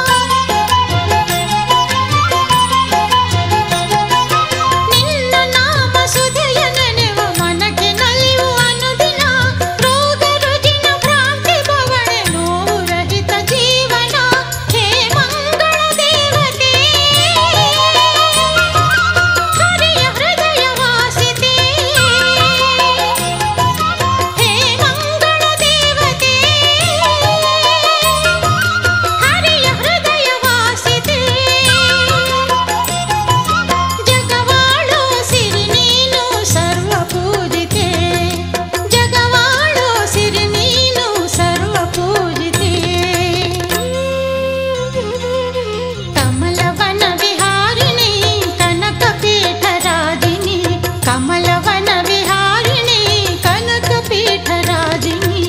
ನಿನ್ನ ನಾಮ ಸುಧೆಯ ನೆನೆವ ಮನಕ್ಕೆ ನಲಿವು ಅನುದಿನ ರೋಗ ರುಜಿನ ಭ್ರಾಂತಿ ಭವಣೆ ನೋವು ರಹಿತ ಜೀವನ ಹೇ ಮಂಗಳ ದೇವತೆ ಹರಿಯ ಹೃದಯ ವಾಸಿತೆ ಹೇ ಮಂಗಳ ದೇವತೆ ಹರಿಯ ಹೃದಯ ವಾಸಿತೆ ಜಗವಾಳೋ ಸಿರಿ ನೀನು ಸರ್ವ ಪೂಜಿತೆ ಜಗವಾಳೋ ಸಿರಿ ನೀನು ಸರ್ವ ಪೂಜಿತೆ ಕಮಲವನ ವಿಹಾರಿಣಿ ಕನಕ ಪೀಠರಾಜಿನಿ ಕಮಲವನ ವಿಹಾರಿಣಿ ಕನಕ ಪೀಠರಾಜಿನಿ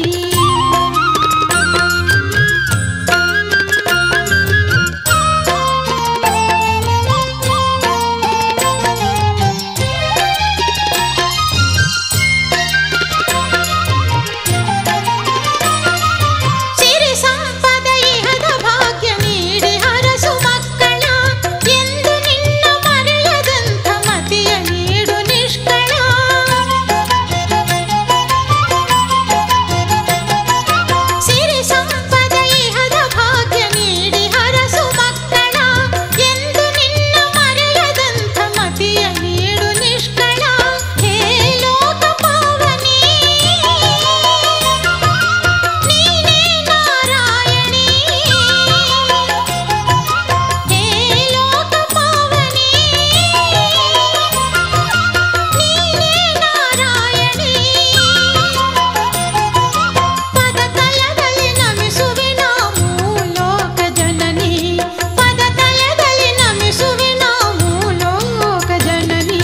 ಸಿರಿ ಸಂಪದ ಇಹದ ಭಾಗ್ಯ ನೀಡಿ ಹರಸು ಮಕ್ಕಳ ಎಂದು ನಿನ್ನ ಮರೆಯದಂಥ ಮತಿಯ ನೀಡು ನಿಷ್ಕಳ ಸಿರಿ ಸಂಪದ ಇಹದ ಭಾಗ್ಯ ನೀಡಿ ಹರಸು ಮಕ್ಕಳ ಎಂದು ನಿನ್ನ ಮರೆಯದಂಥ ಮತಿಯ ನೀಡು ನಿಷ್ಕಳ ಹೇ ಲೋಕ ಪಾವನಿ ನೀನೇ ನಾರಾಯಣಿ ಹೇ ಲೋಕ ಪಾವನಿ ನೀನೇ ನಾರಾಯಣಿ ಪದ ತಲದಲ್ಲಿ ನಮಿಸುವೆ ನಾವು ಲೋಕ ಜನನಿ ಪದ ತಲದಲ್ಲಿ ನಮಿಸುವೆ ನಾವು ಲೋಕ ಜನನಿ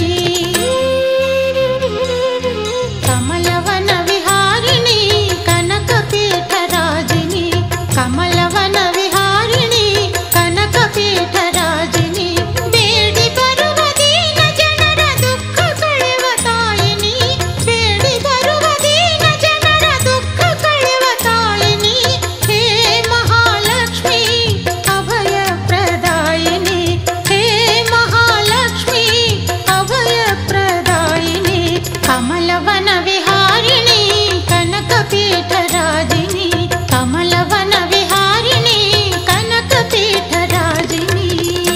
ಕಮಲವನ ವಿಹಾರಿಣಿ ಕನಕ ಪೀಠರಾಜಿನಿ ಕಮಲವನ ವಿಹಾರಿಣಿ ಕನಕ ಪೀಠರಾಜಿನಿ ಬೇಡಿ ಬರುವ ದೀನ ಜನರ ದುಃಖ ಕಳೆವ ತಾಯಿನಿ ಬೇಡಿ ಬರುವ ದೀನ ಜನರ ದುಃಖ ಕಳೆವ ತಾಯಿನಿ ಹೇ ಮಹಾಲಕ್ಷ್ಮಿ ಅಭಯ ಪ್ರದಾಯಿನಿ ಹೇ ಮಹಾಲಕ್ಷ್ಮಿ ಅಭಯ ಪ್ರದಾಯಿನಿ ಕಮಲವನ ವಿಹಾರಿಣಿ ಕನಕ ಪೀಠರಾಜಿನಿ ಕಮಲವನ ವಿಹಾರಿಣಿ ಕನಕ ಪೀಠರಾಜಿನಿ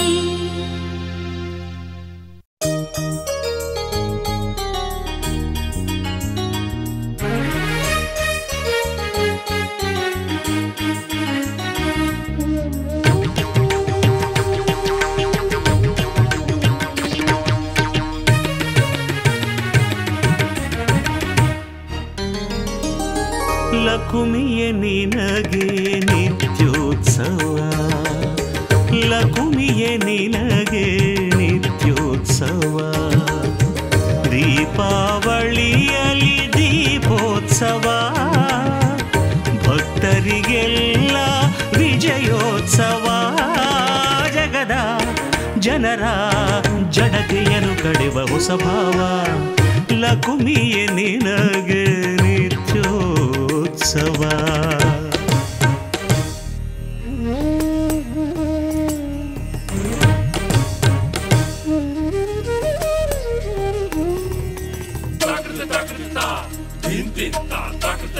ಲಕುಮಿಯ ನಿನಗೆ ನಿತ್ಯೋತ್ಸವ ಲಕುಮಿಯ ನಿನಗೆ ನಿತ್ಯೋತ್ಸವ ದೀಪಾವಳಿಯಲ್ಲಿ ದೀಪೋತ್ಸವ ಭಕ್ತರಿಗೆಲ್ಲ ವಿಜಯೋತ್ಸವ ಜಗದ ಜನರ ಜಡತೆಯನ್ನು ಕಡೆವ ಹೊಸ ಭಾವ ಲಕುಮಿಯ ನಿನಗೆ ನಿತ್ಯೋತ್ಸವ Din din da, tak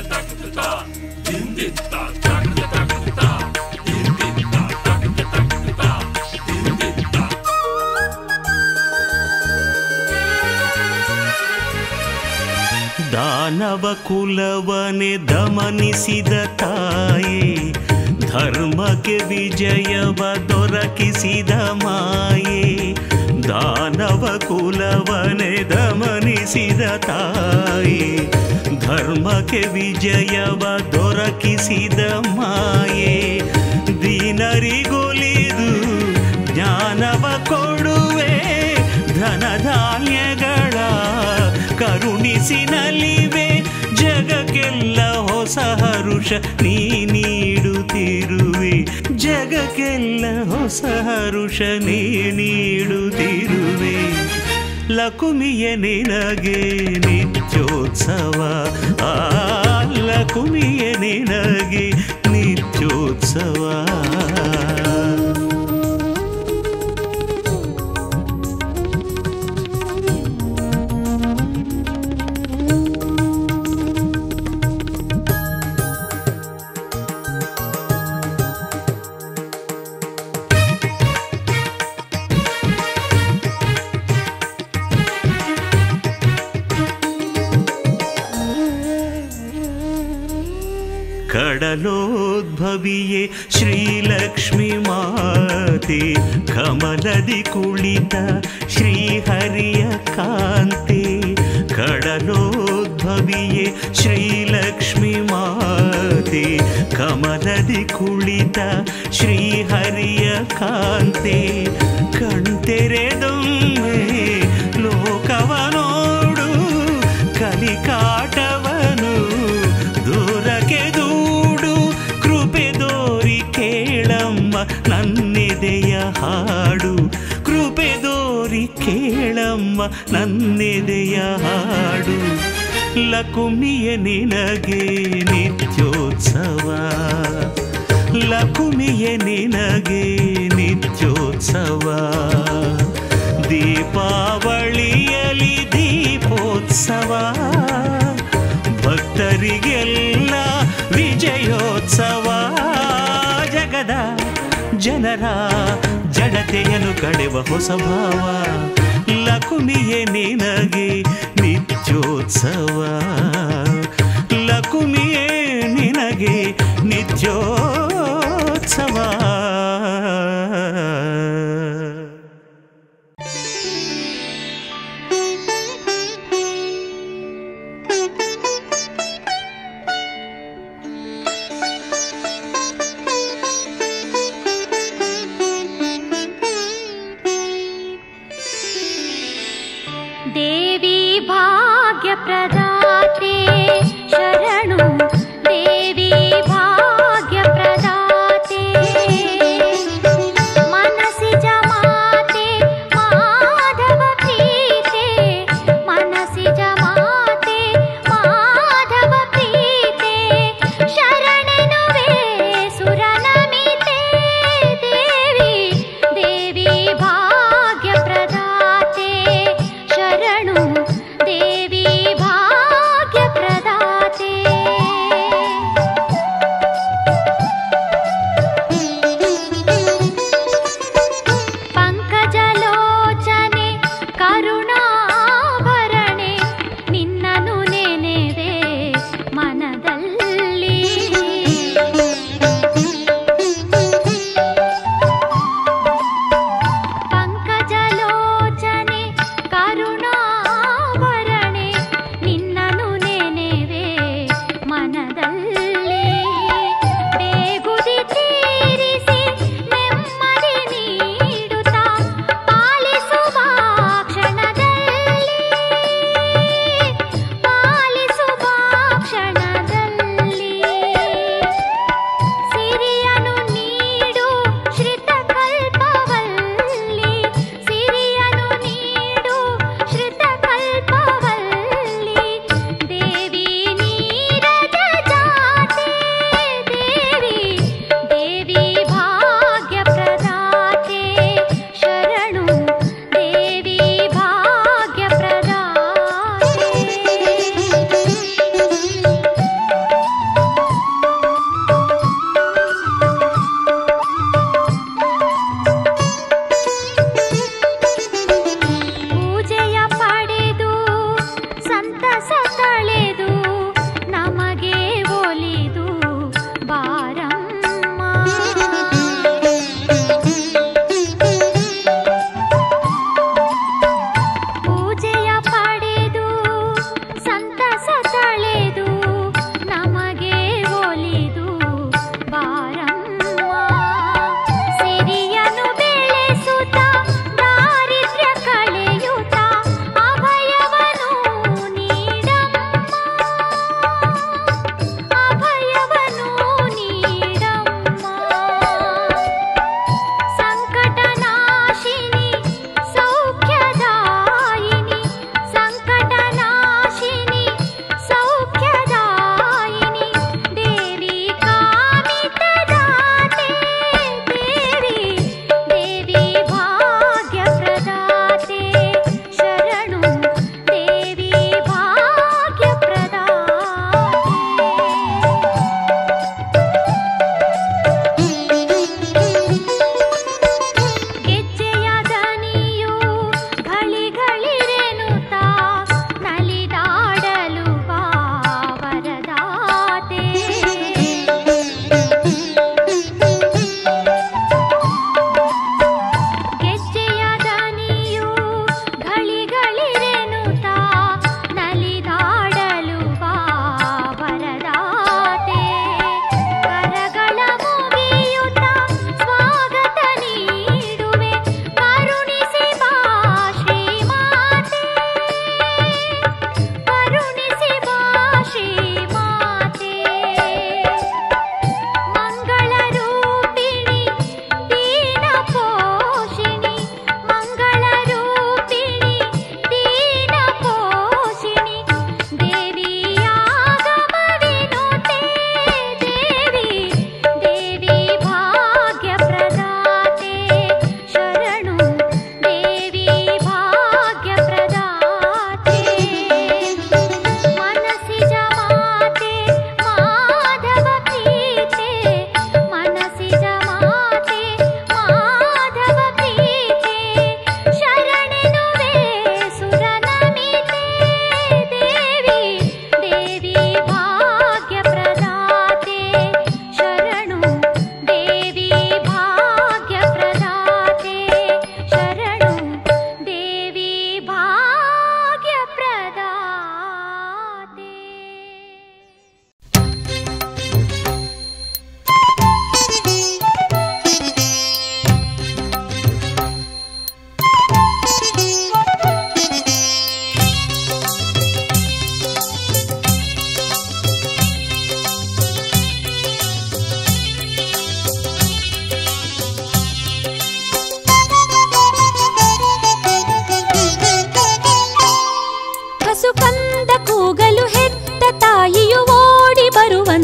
ದಾನವ ಕುಲವನೆ ದಮನಿಸಿದ ತಾಯೇ ಧರ್ಮಕ್ಕೆ ವಿಜಯವ ದೊರಕಿಸಿದ ಮಾಯೆ ದಾನವ ಕುಲವನೆ ದಮನಿಸಿದ ತಾಯೇ ಧರ್ಮಕ್ಕೆ ವಿಜಯವ ದೊರಕಿಸಿದ ಮಾಯೆ ದೀನರಿಗೊಲಿದು ಜ್ಞಾನವ ಕೊಡುವೆ ಧನಧಾನ್ಯಗಳ ಕರುಣಿಸಿ ನಲಿವೆ ಜಗಕ್ಕೆಲ್ಲ ಹೊಸ ಹರುಷ ನೀ ನೀಡುತ್ತಿರುವೆ ಜಗಕ್ಕೆಲ್ಲ ಹೊಸ ಹರುಷ ನೀ ನೀಡುತ್ತಿರುವೆ ಲಕುಮಿಯ ನಿನಗೆ ನಿತ್ಯೋತ್ಸವ ಆ ಲಕುಮಿಯ ನಿನಗೆ ನಿತ್ಯೋತ್ಸವ ಕಡಲೋದ್ಭವಿಯೇ ಶ್ರೀಲಕ್ಷ್ಮಿ ಮಾತೆ ಕಮಲದಿ ಕುಳಿತ ಶ್ರೀಹರಿಯ ಕಾಂತೆ ಕಡಲೋದ್ಭವಿಯೇ ಶ್ರೀಲಕ್ಷ್ಮಿ ಮಾತೆ ಕಮಲದಿ ಕುಳಿತ ಶ್ರೀಹರಿಯ ಕಾಂತೆ ಕಣ್ತೆರೆದೊಮ್ಮೆ ಲೋಕವ ನೋಡು ಕಲಿಕಾಟವನು ದೂರಕ್ಕೆ ದೂಡು ಕೃಪೆ ದೋರಿ ಕೇಳಮ್ಮ ನನ್ನೆದೆಯ ಹಾಡು ಕೃಪೆ ದೋರಿ ಕೇಳಮ್ಮ ನನ್ನೆದೆಯ ಹಾಡು ಲಕುಮಿಯ ನಿನಗೆ ನಿತ್ಯೋತ್ಸವ ಲಕುಮಿಯ ನಿನಗೆ ನಿತ್ಯೋತ್ಸವ ದೀಪಾವಳಿಯಲಿ ದೀಪೋತ್ಸವ ಭಕ್ತರಿಗೆಲ್ಲ ವಿಜಯೋತ್ಸವ ಜಗದ ಜನರ ಜಡತೆಯನ್ನು ಕಡೆವ ಹೊಸ ಭಾವ ಲಕುಮಿಯೇ ನಿನಗೆ ನಿತ್ಯೋತ್ಸವ ಲಕುಮಿಯೇ ನಿನಗೆ ನಿತ್ಯೋತ್ಸವ देवी भाग्यप्रदाते शरणु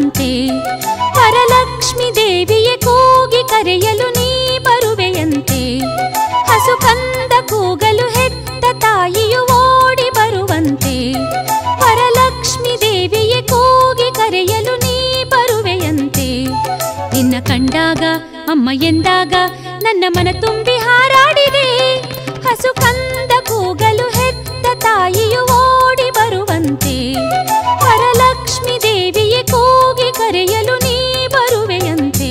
ಬರುವಂತೆ ವರಲಕ್ಷ್ಮಿ ದೇವಿಯ ಕೂಗಿ ಕರೆಯಲು ನೀ ಬರುವೆಯಂತೆ ಹಸು ಕಂದ ಕೂಗಲು ಹೆತ್ತ ತಾಯಿಯು ಓಡಿ ಬರುವಂತೆ ವರಲಕ್ಷ್ಮಿ ದೇವಿಯ ಕೂಗಿ ಕರೆಯಲು ನೀ ಬರುವೆಯಂತೆ ನಿನ್ನ ಕಂಡಾಗ ಅಮ್ಮ ಎಂದಾಗ ನನ್ನ ಮನ ತುಂಬಿ ಹಾರಾಡಿದೆ ಹಸು ಕಂದ ಕೂಗಲು ಹೆತ್ತ ತಾಯಿಯು ಓಡಿ ಬರುವಂತೆ ವರಲಕ್ಷ್ಮಿ ದೇವಿಯ ಕೂಗಿ ಕರೆಯಲು ನೀ ಬರುವೆಯಂತೆ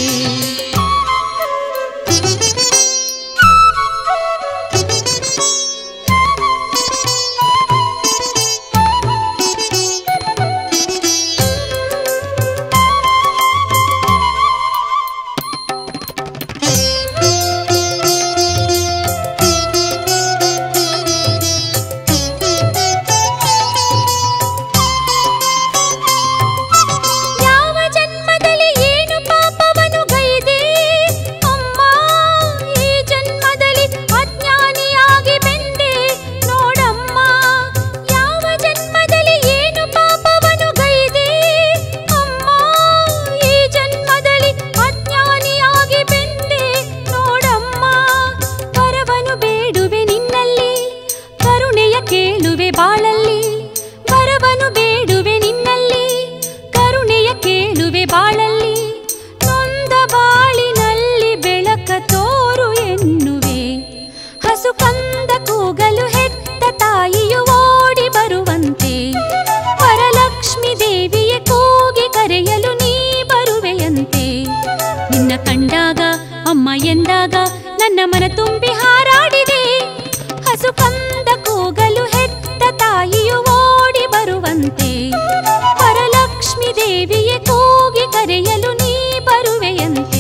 ಯಾವ ಜನ್ಮದಲ್ಲಿ ಏನು ಪಾಪವನ್ನು ಗೈದೆ ಅಮ್ಮ ಈ ಜನ್ಮದಲ್ಲಿ ಅಜ್ಞಾನಿಯಾಗಿ ಬೆಂದೆ ನೋಡಮ್ಮ ಯಾವ ಜನ್ಮದಲ್ಲಿ ಏನು ಪಾಪವನ್ನು ಗೈದೆ ಅಮ್ಮ ಈ ಜನ್ಮದಲ್ಲಿ ಅಜ್ಞಾನಿಯಾಗಿ ಬೆಂದೆ ನೋಡಮ್ಮ ವರವನು ಬೇಡುವೆ ನಿನ್ನಲ್ಲಿ ಕರುಣೆಯ ಕೇಳುವೆ ಬಾಳಲ್ಲಿ ವರವನು ಬೇಡುವೆ ನಿನ್ನಲ್ಲಿ ಕರುಣೆಯ ಕೇಳುವೆ ಬಾಳಲ್ಲಿ ನೊಂದ ಬಾಳಿನಲ್ಲಿ ಬೆಳಕ ತೋರು ಎನ್ನುವೆ ಹಸು ಕಂದ ಕೂಗಲು ಹೆತ್ತ ತಾಯಿಯು ಓಡಿ ಬರುವಂತೆ ವರಲಕ್ಷ್ಮಿ ದೇವಿಯ ಕೂಗಿ ಕರೆಯಲು ನೀ ಬರುವೆಯಂತೆ ನಿನ್ನ ಕಂಡಾಗ ಅಮ್ಮ ಎಂದಾಗ ನನ್ನ ಮನ ತುಂಬಿ ಹಾರಾಡಿದೆ ಹಸು ಕಂದ ಕೂಗಲು ಹೆತ್ತ ತಾಯಿಯು ಓಡಿ ಬರುವಂತೆ ವರಲಕ್ಷ್ಮಿ ದೇವಿಯ ಕೂಗಿ ಕರೆಯಲು ನೀ ಬರುವೆಯಂತೆ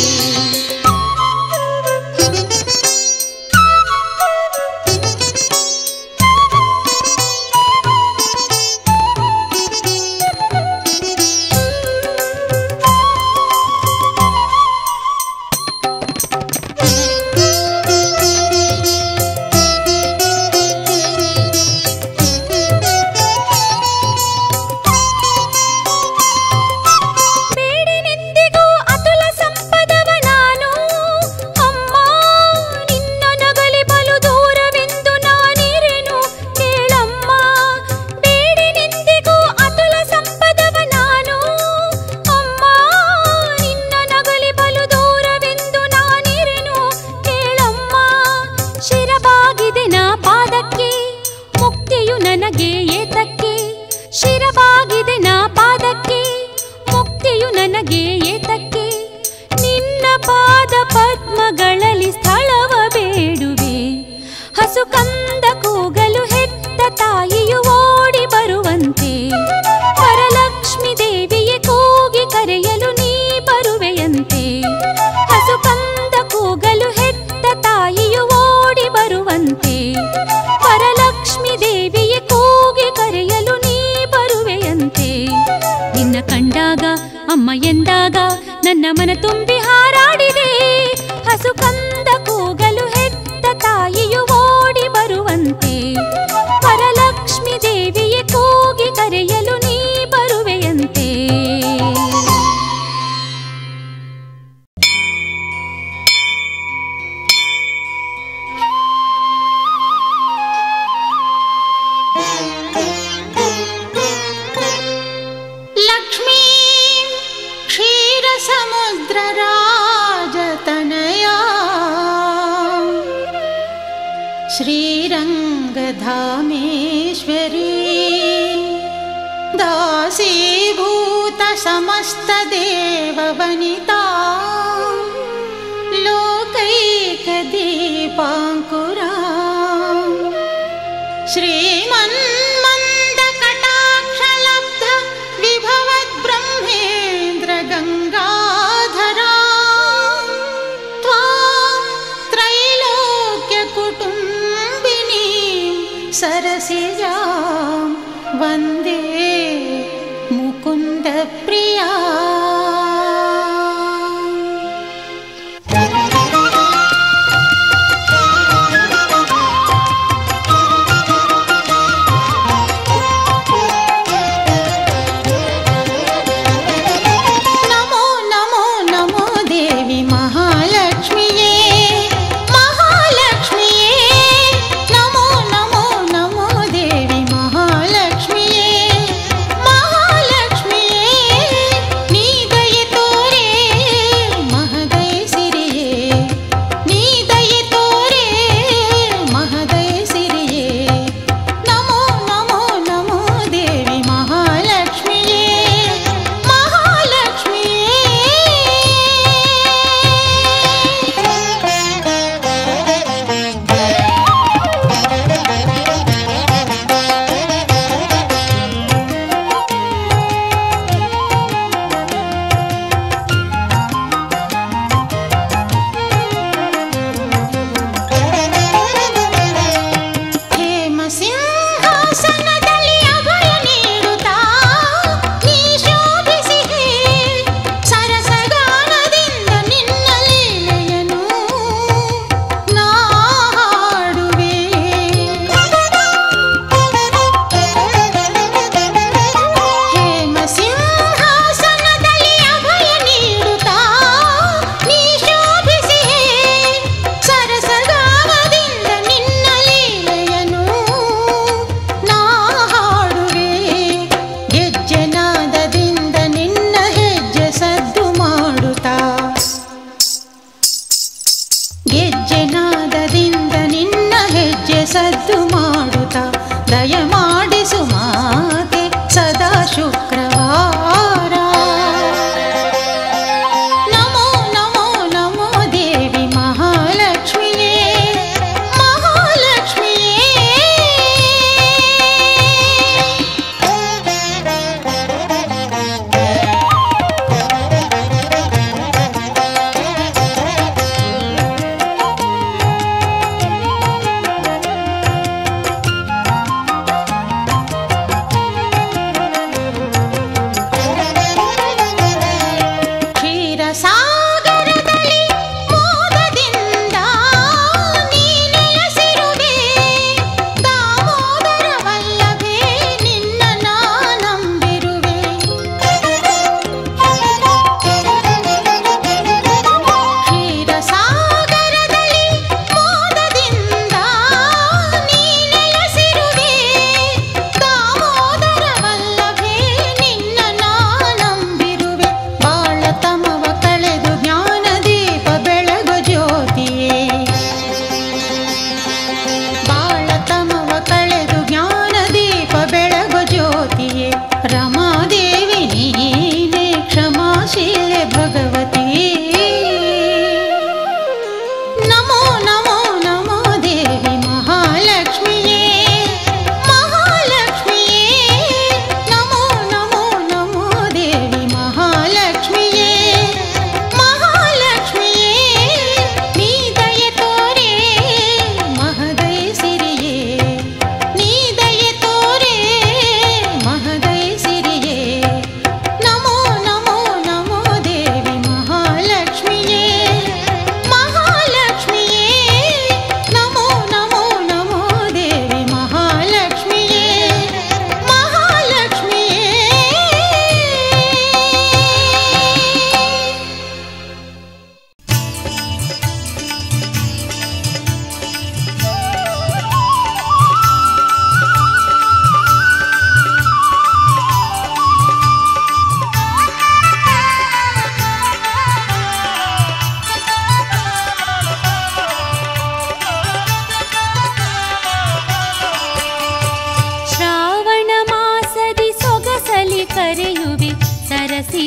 ಬೇಡಿನೆಂದಿಗೂ ಅತುಲ ಸಂಪದವ ನಾನು ಅಮ್ಮ ನಿನ್ನ ನಗಲಿ ಬಲು ದೂರವೆಂದು ನಾನಿರೆನು ಕೇಳಮ್ಮ ಬೇಡಿನೆಂದಿಗೂ ಅತುಲ ಸಂಪದವ ನಾನು ಅಮ್ಮ ನಿನ್ನ ನಗಲಿ ಬಲು ದೂರವೆಂದು ನಾನಿರೆನು ಕೇಳಮ್ಮ ಶಿರಬಾಗಿದೆ ನಾ ಪಾದಕ್ಕೆ ಮುಕ್ತಿಯು ನನಗೆ ಏತಕ್ಕೆ ಶಿರಬಾಗಿದೆ ನಾ ಪಾದಕ್ಕೆ ಮುಕ್ತಿಯು ನನಗೆ ಏತಕ್ಕೆ ನಿನ್ನ ಪಾದ ಪದ್ಮಗಳಲ್ಲಿ ಸ್ಥಳವ ಬೇಡುವೆ ಹಸು ಕಂದ ಕೂಗಲು ಹೆತ್ತ ತಾಯಿಯು ಓಡಿ ಬರುವಂತೆ ವರಲಕ್ಷ್ಮಿ ದೇವಿಯ ಕೂಗಿ ಕರೆಯಲು ನೀ ಬರುವೆಯಂತೆ ಹಸು ಕಂದ ಕೂಗಲು ಹೆತ್ತ ತಾಯಿಯು ಓಡಿ ಬರುವಂತೆ ವರಲಕ್ಷ್ಮಿ ದೇವಿಯ ಕೂಗಿ ಕರೆಯಲು ನೀ ಬರುವೆಯಂತೆ ನಿನ್ನ ಕಂಡಾಗ ಅಮ್ಮ ಎಂದಾಗ ನನ್ನ ಮನ ತುಂಬಿ ಹಾರಾಡಿದೆ ಹಸು ಕಂದ ಕೂಗಲು ಹೆತ್ತ ತಾಯಿಯು ಓಡಿ ಬರುವಂತೆ ವರಲಕ್ಷ್ಮಿ ದೇವಿಯ ಕೂಗಿ ಕರೆಯಲು ನೀ ಬರುವೆಯಂತೆ लक्ष्मी क्षीरसमुद्रराजतनया श्रीरङ्गधामेश्वरी दासीभूतसमस्तदेववनिता लोकैकदीपाङ्कुरा श्रीमन्मन्दकटाक्षलब्ध विभवद्ब्रह्मेन्द्र गङ्गाधरा त्वां त्रैलोक्यकुटुम्बिनीं सरसिजां वन्दे मुकुन्दप्रिया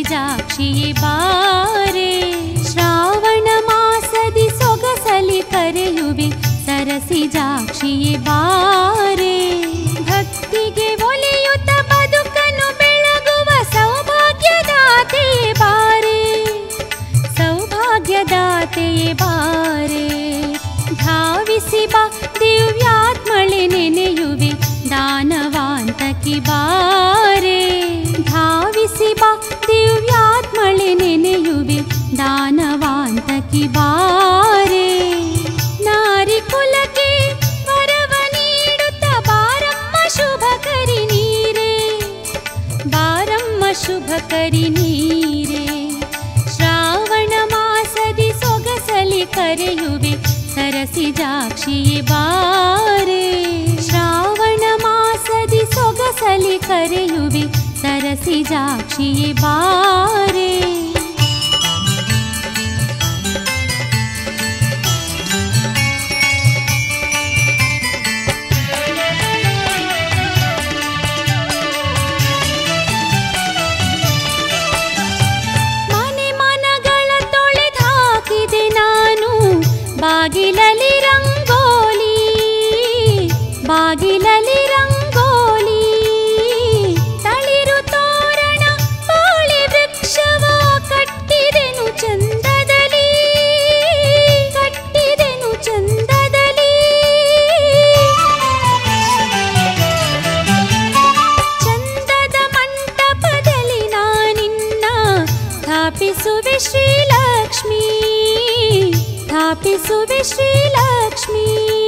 ಸರಸಿಜಾಕ್ಷಿಯೇ ಬಾರೆ ಶ್ರಾವಣ ಮಾಸದಿ ಸೊಗಸಲಿ ಕರೆಯುವೆ ಸರಸಿಜಾಕ್ಷಿಯೇ ಬಾರೆ ಭಕ್ತಿಗೆ ಒಲಿಯುತ್ತ ಬದುಕನ್ನು ಬೆಳಗುವ ಸೌಭಾಗ್ಯದಾತೆಯೇ ಬಾರೆ ಸೌಭಾಗ್ಯದಾತೆಯೇ ಬಾರೆ ಧಾವಿಸಿ ಬಾ ದಿವ್ಯಾತ್ಮಳೆ ನೆನೆಯುವೆ ದಾನವಾಂತಕಿ ಬಾರೆ ಧಾವಿಸಿ ಬಾ ದಿವ್ಯಾತ್ಮಳೆ ನೆನೆಯುವೆ ದಾನವಾಂತಕಿ ಬಾರೆ ನಾರಿ ಕುಲಕ್ಕೆ ವರವ ನೀಡುತ್ತ ಬಾರಮ್ಮ ಶುಭ ಕರಿ ನೀರೇ ಬಾರಮ್ಮ ಶುಭ ಕರಿ ನೀರೇ ಶ್ರಾವಣ ಮಾಸದಿ ಸೊಗಸಲಿ ಕರೆಯುವೆ ಸರಸಿಜಾಕ್ಷಿಯೇ ಬಾರೆ ಶ್ರಾವಣ ಮಾಸದಿ ಸೊಗಸಲಿ ಕರೆಯುವೆ ಸರಸಿಜಾಕ್ಷಿಯೇ ಬಾರೆ ಮನೆ ಮನಗಳ ತೊಳೆದಾಕಿದೆ ನಾನು ಬಾಗಿಲಲಿ ರಂಗೋಲಿ ಬಾಗಿಲಲಿ ರಂಗೋಲಿ ತಳಿರು ತೋರಣ ಬಾಳೆ ವೃಕ್ಷವ ಕಟ್ಟಿದೆನು ಚಂದದಲ್ಲಿ ಕಟ್ಟಿದೆನು ಚಂದದಲ್ಲಿ ಚಂದದ ಮಂಟಪದಲ್ಲಿ ನಾನಿನ್ನ ಸ್ಥಾಪಿಸುವೆ ಶ್ರೀಲಕ್ಷ್ಮೀ ಸ್ಥಾಪಿಸುವೆ ಶ್ರೀಲಕ್ಷ್ಮೀ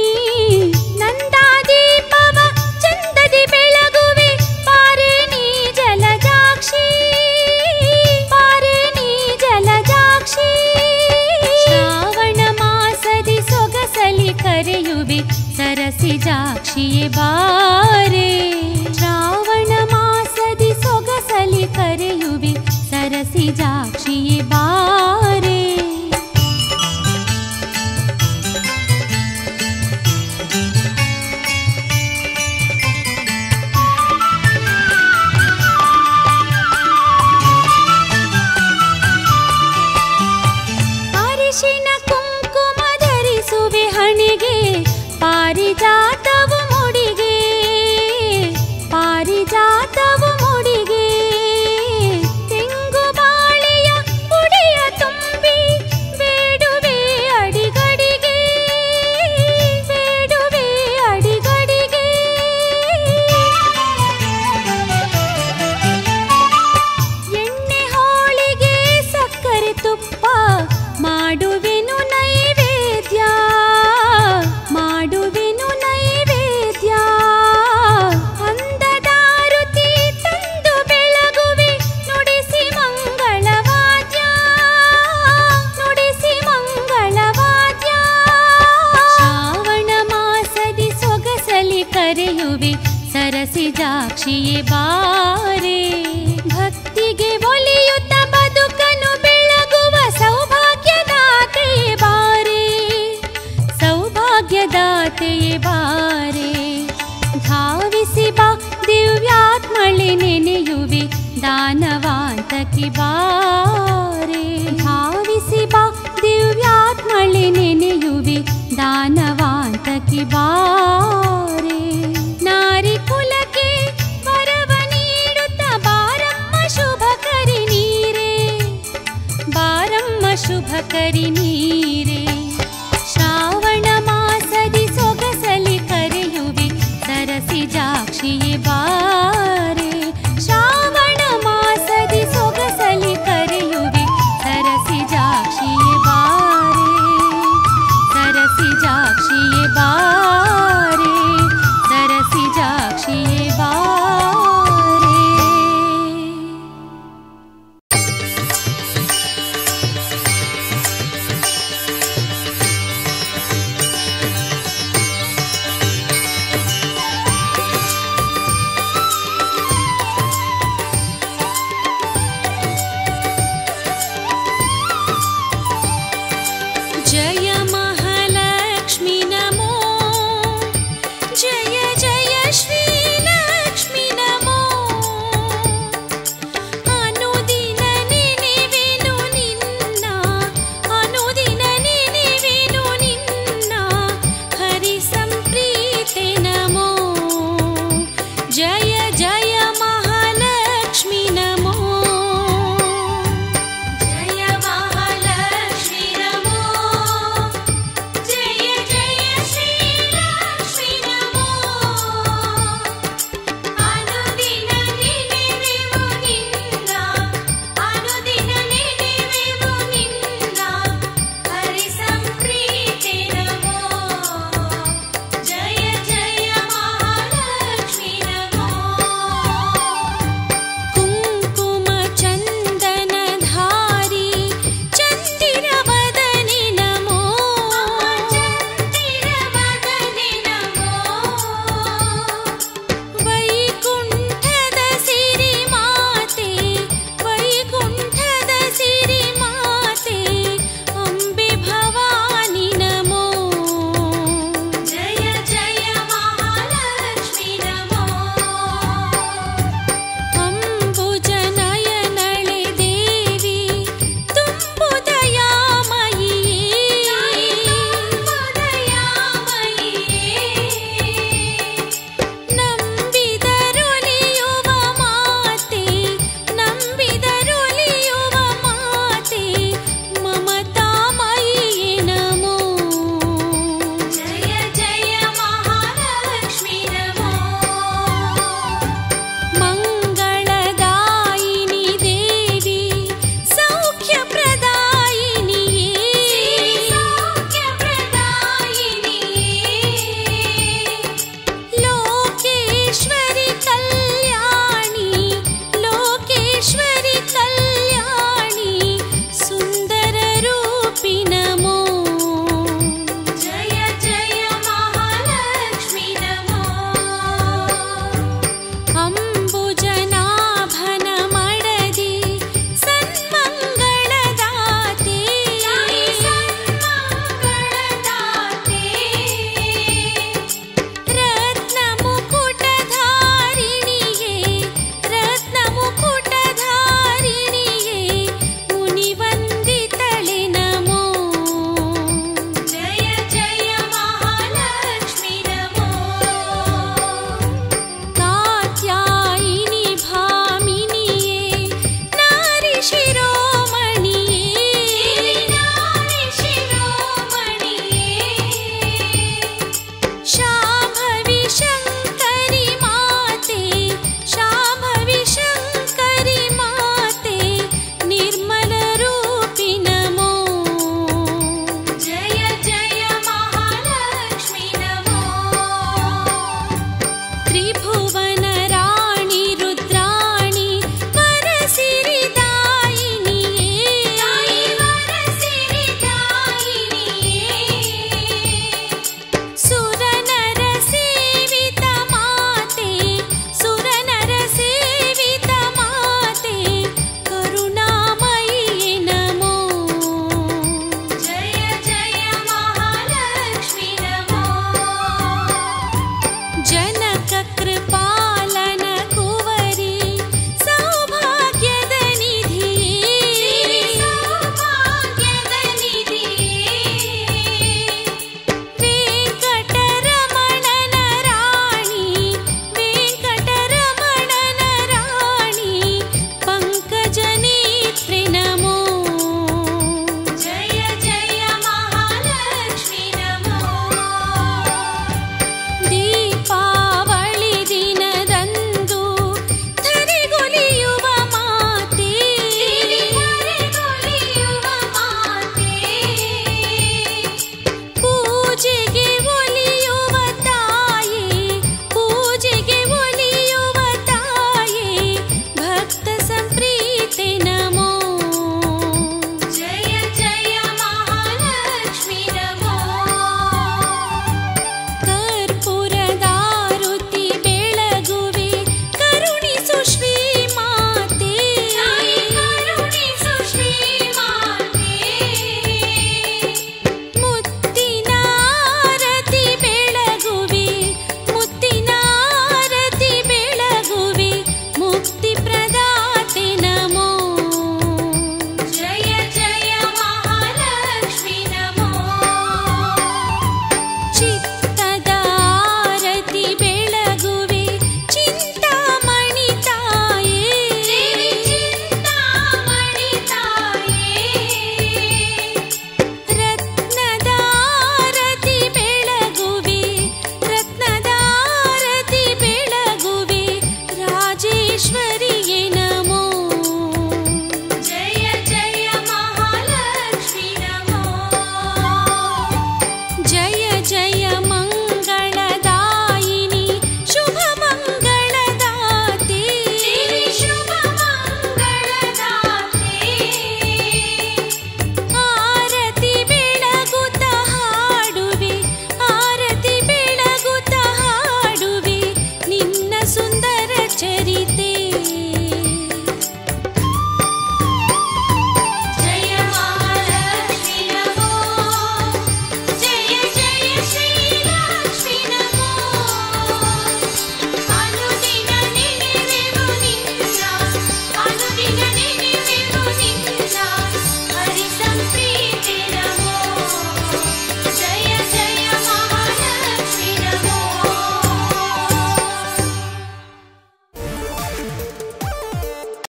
ನಂದಾದೀಪವ ಚಂದದಿ ಬೆಳಗುವೆ ಪಾರೆ ನೀ ಜಲಜಾಕ್ಷಿ ಪಾರೆ ನೀ ಜಲಜಾಕ್ಷಿ ಶ್ರಾವಣ ಮಾಸದಿ ಸೊಗಸಲಿ ಕರೆಯುವೆ ಸರಸಿಜಾಕ್ಷಿಯೇ ಬಾರೆ ಶ್ರಾವಣ ಮಾಸದಿ ಸೊಗಸಲಿ ಕರೆಯುವೆ ಸರಸಿಜಾಕ್ಷಿಯೇ ಬಾರೆ ಅರಿಶಿನ ಕುಂಕುಮ ಧರಿಸುವೆ ಹಣೆಗೆ ಪಾರಿಜಾತವು ಮುಡಿಗೆ ಪಾರಿಜಾತವು ಮುಡಿಗೆ ತೆಂಗು ಬಾಳೆಯ ಪುಡಿಯ ತುಂಬಿ ಬೇಡುವೆ ಅಡಿಗಡಿಗೆ ಬೇಡುವೆ ಅಡಿಗಡಿಗೆ ಎಣ್ಣೆ ಹೋಳಿಗೆ ಸಕ್ಕರೆ ತುಪ್ಪ ಮಾಡುವೆನು ನೈವೇದ್ಯ ಮಾಡುವೆನು ನೈವೇದ್ಯ ಅಂದದಾರುತಿ ತಂದು ಬೆಳಗುವೆ ನುಡಿಸಿ ಮಂಗಳವಾದ್ಯ ನುಡಿಸಿ ಮಂಗಳವಾದ್ಯ ಶ್ರಾವಣ ಮಾಸದಿ ಸೊಗಸಲಿ ಕರೆಯುವೆ ಸರಸಿಜಾಕ್ಷಿಯೇ ಬಾರೆ ಭಕ್ತಿಗೆ ಒಲಿಯುತ್ತ ಬದುಕನ್ನು ಬೆಳಗುವ ಸೌಭಾಗ್ಯದಾತೆಯೇ ಬಾರೆ ಸೌಭಾಗ್ಯದಾತೆಯೇ ಬಾರೆ ಧಾವಿಸಿ ಬಾ ದಿವ್ಯಾತ್ಮಳೆ ನೆನೆಯುವೆ ದಾನವಾಂತಕಿ ಬಾರೆ ಧಾವಿಸಿ ಬಾ ದಿವ್ಯಾತ್ಮಳೆ ನೆನೆಯುವೆ ದಾನವಾಂತಕಿ ಬಾರೆ ನಾರಿ ಕುಲಕ್ಕೆ ವರವ ನೀಡುತ್ತ ಬಾರಮ್ಮ ಶುಭ ಕರಿ ನೀರೇ ಬಾರಮ್ಮ ಶುಭ ಕರಿ ನೀರೇ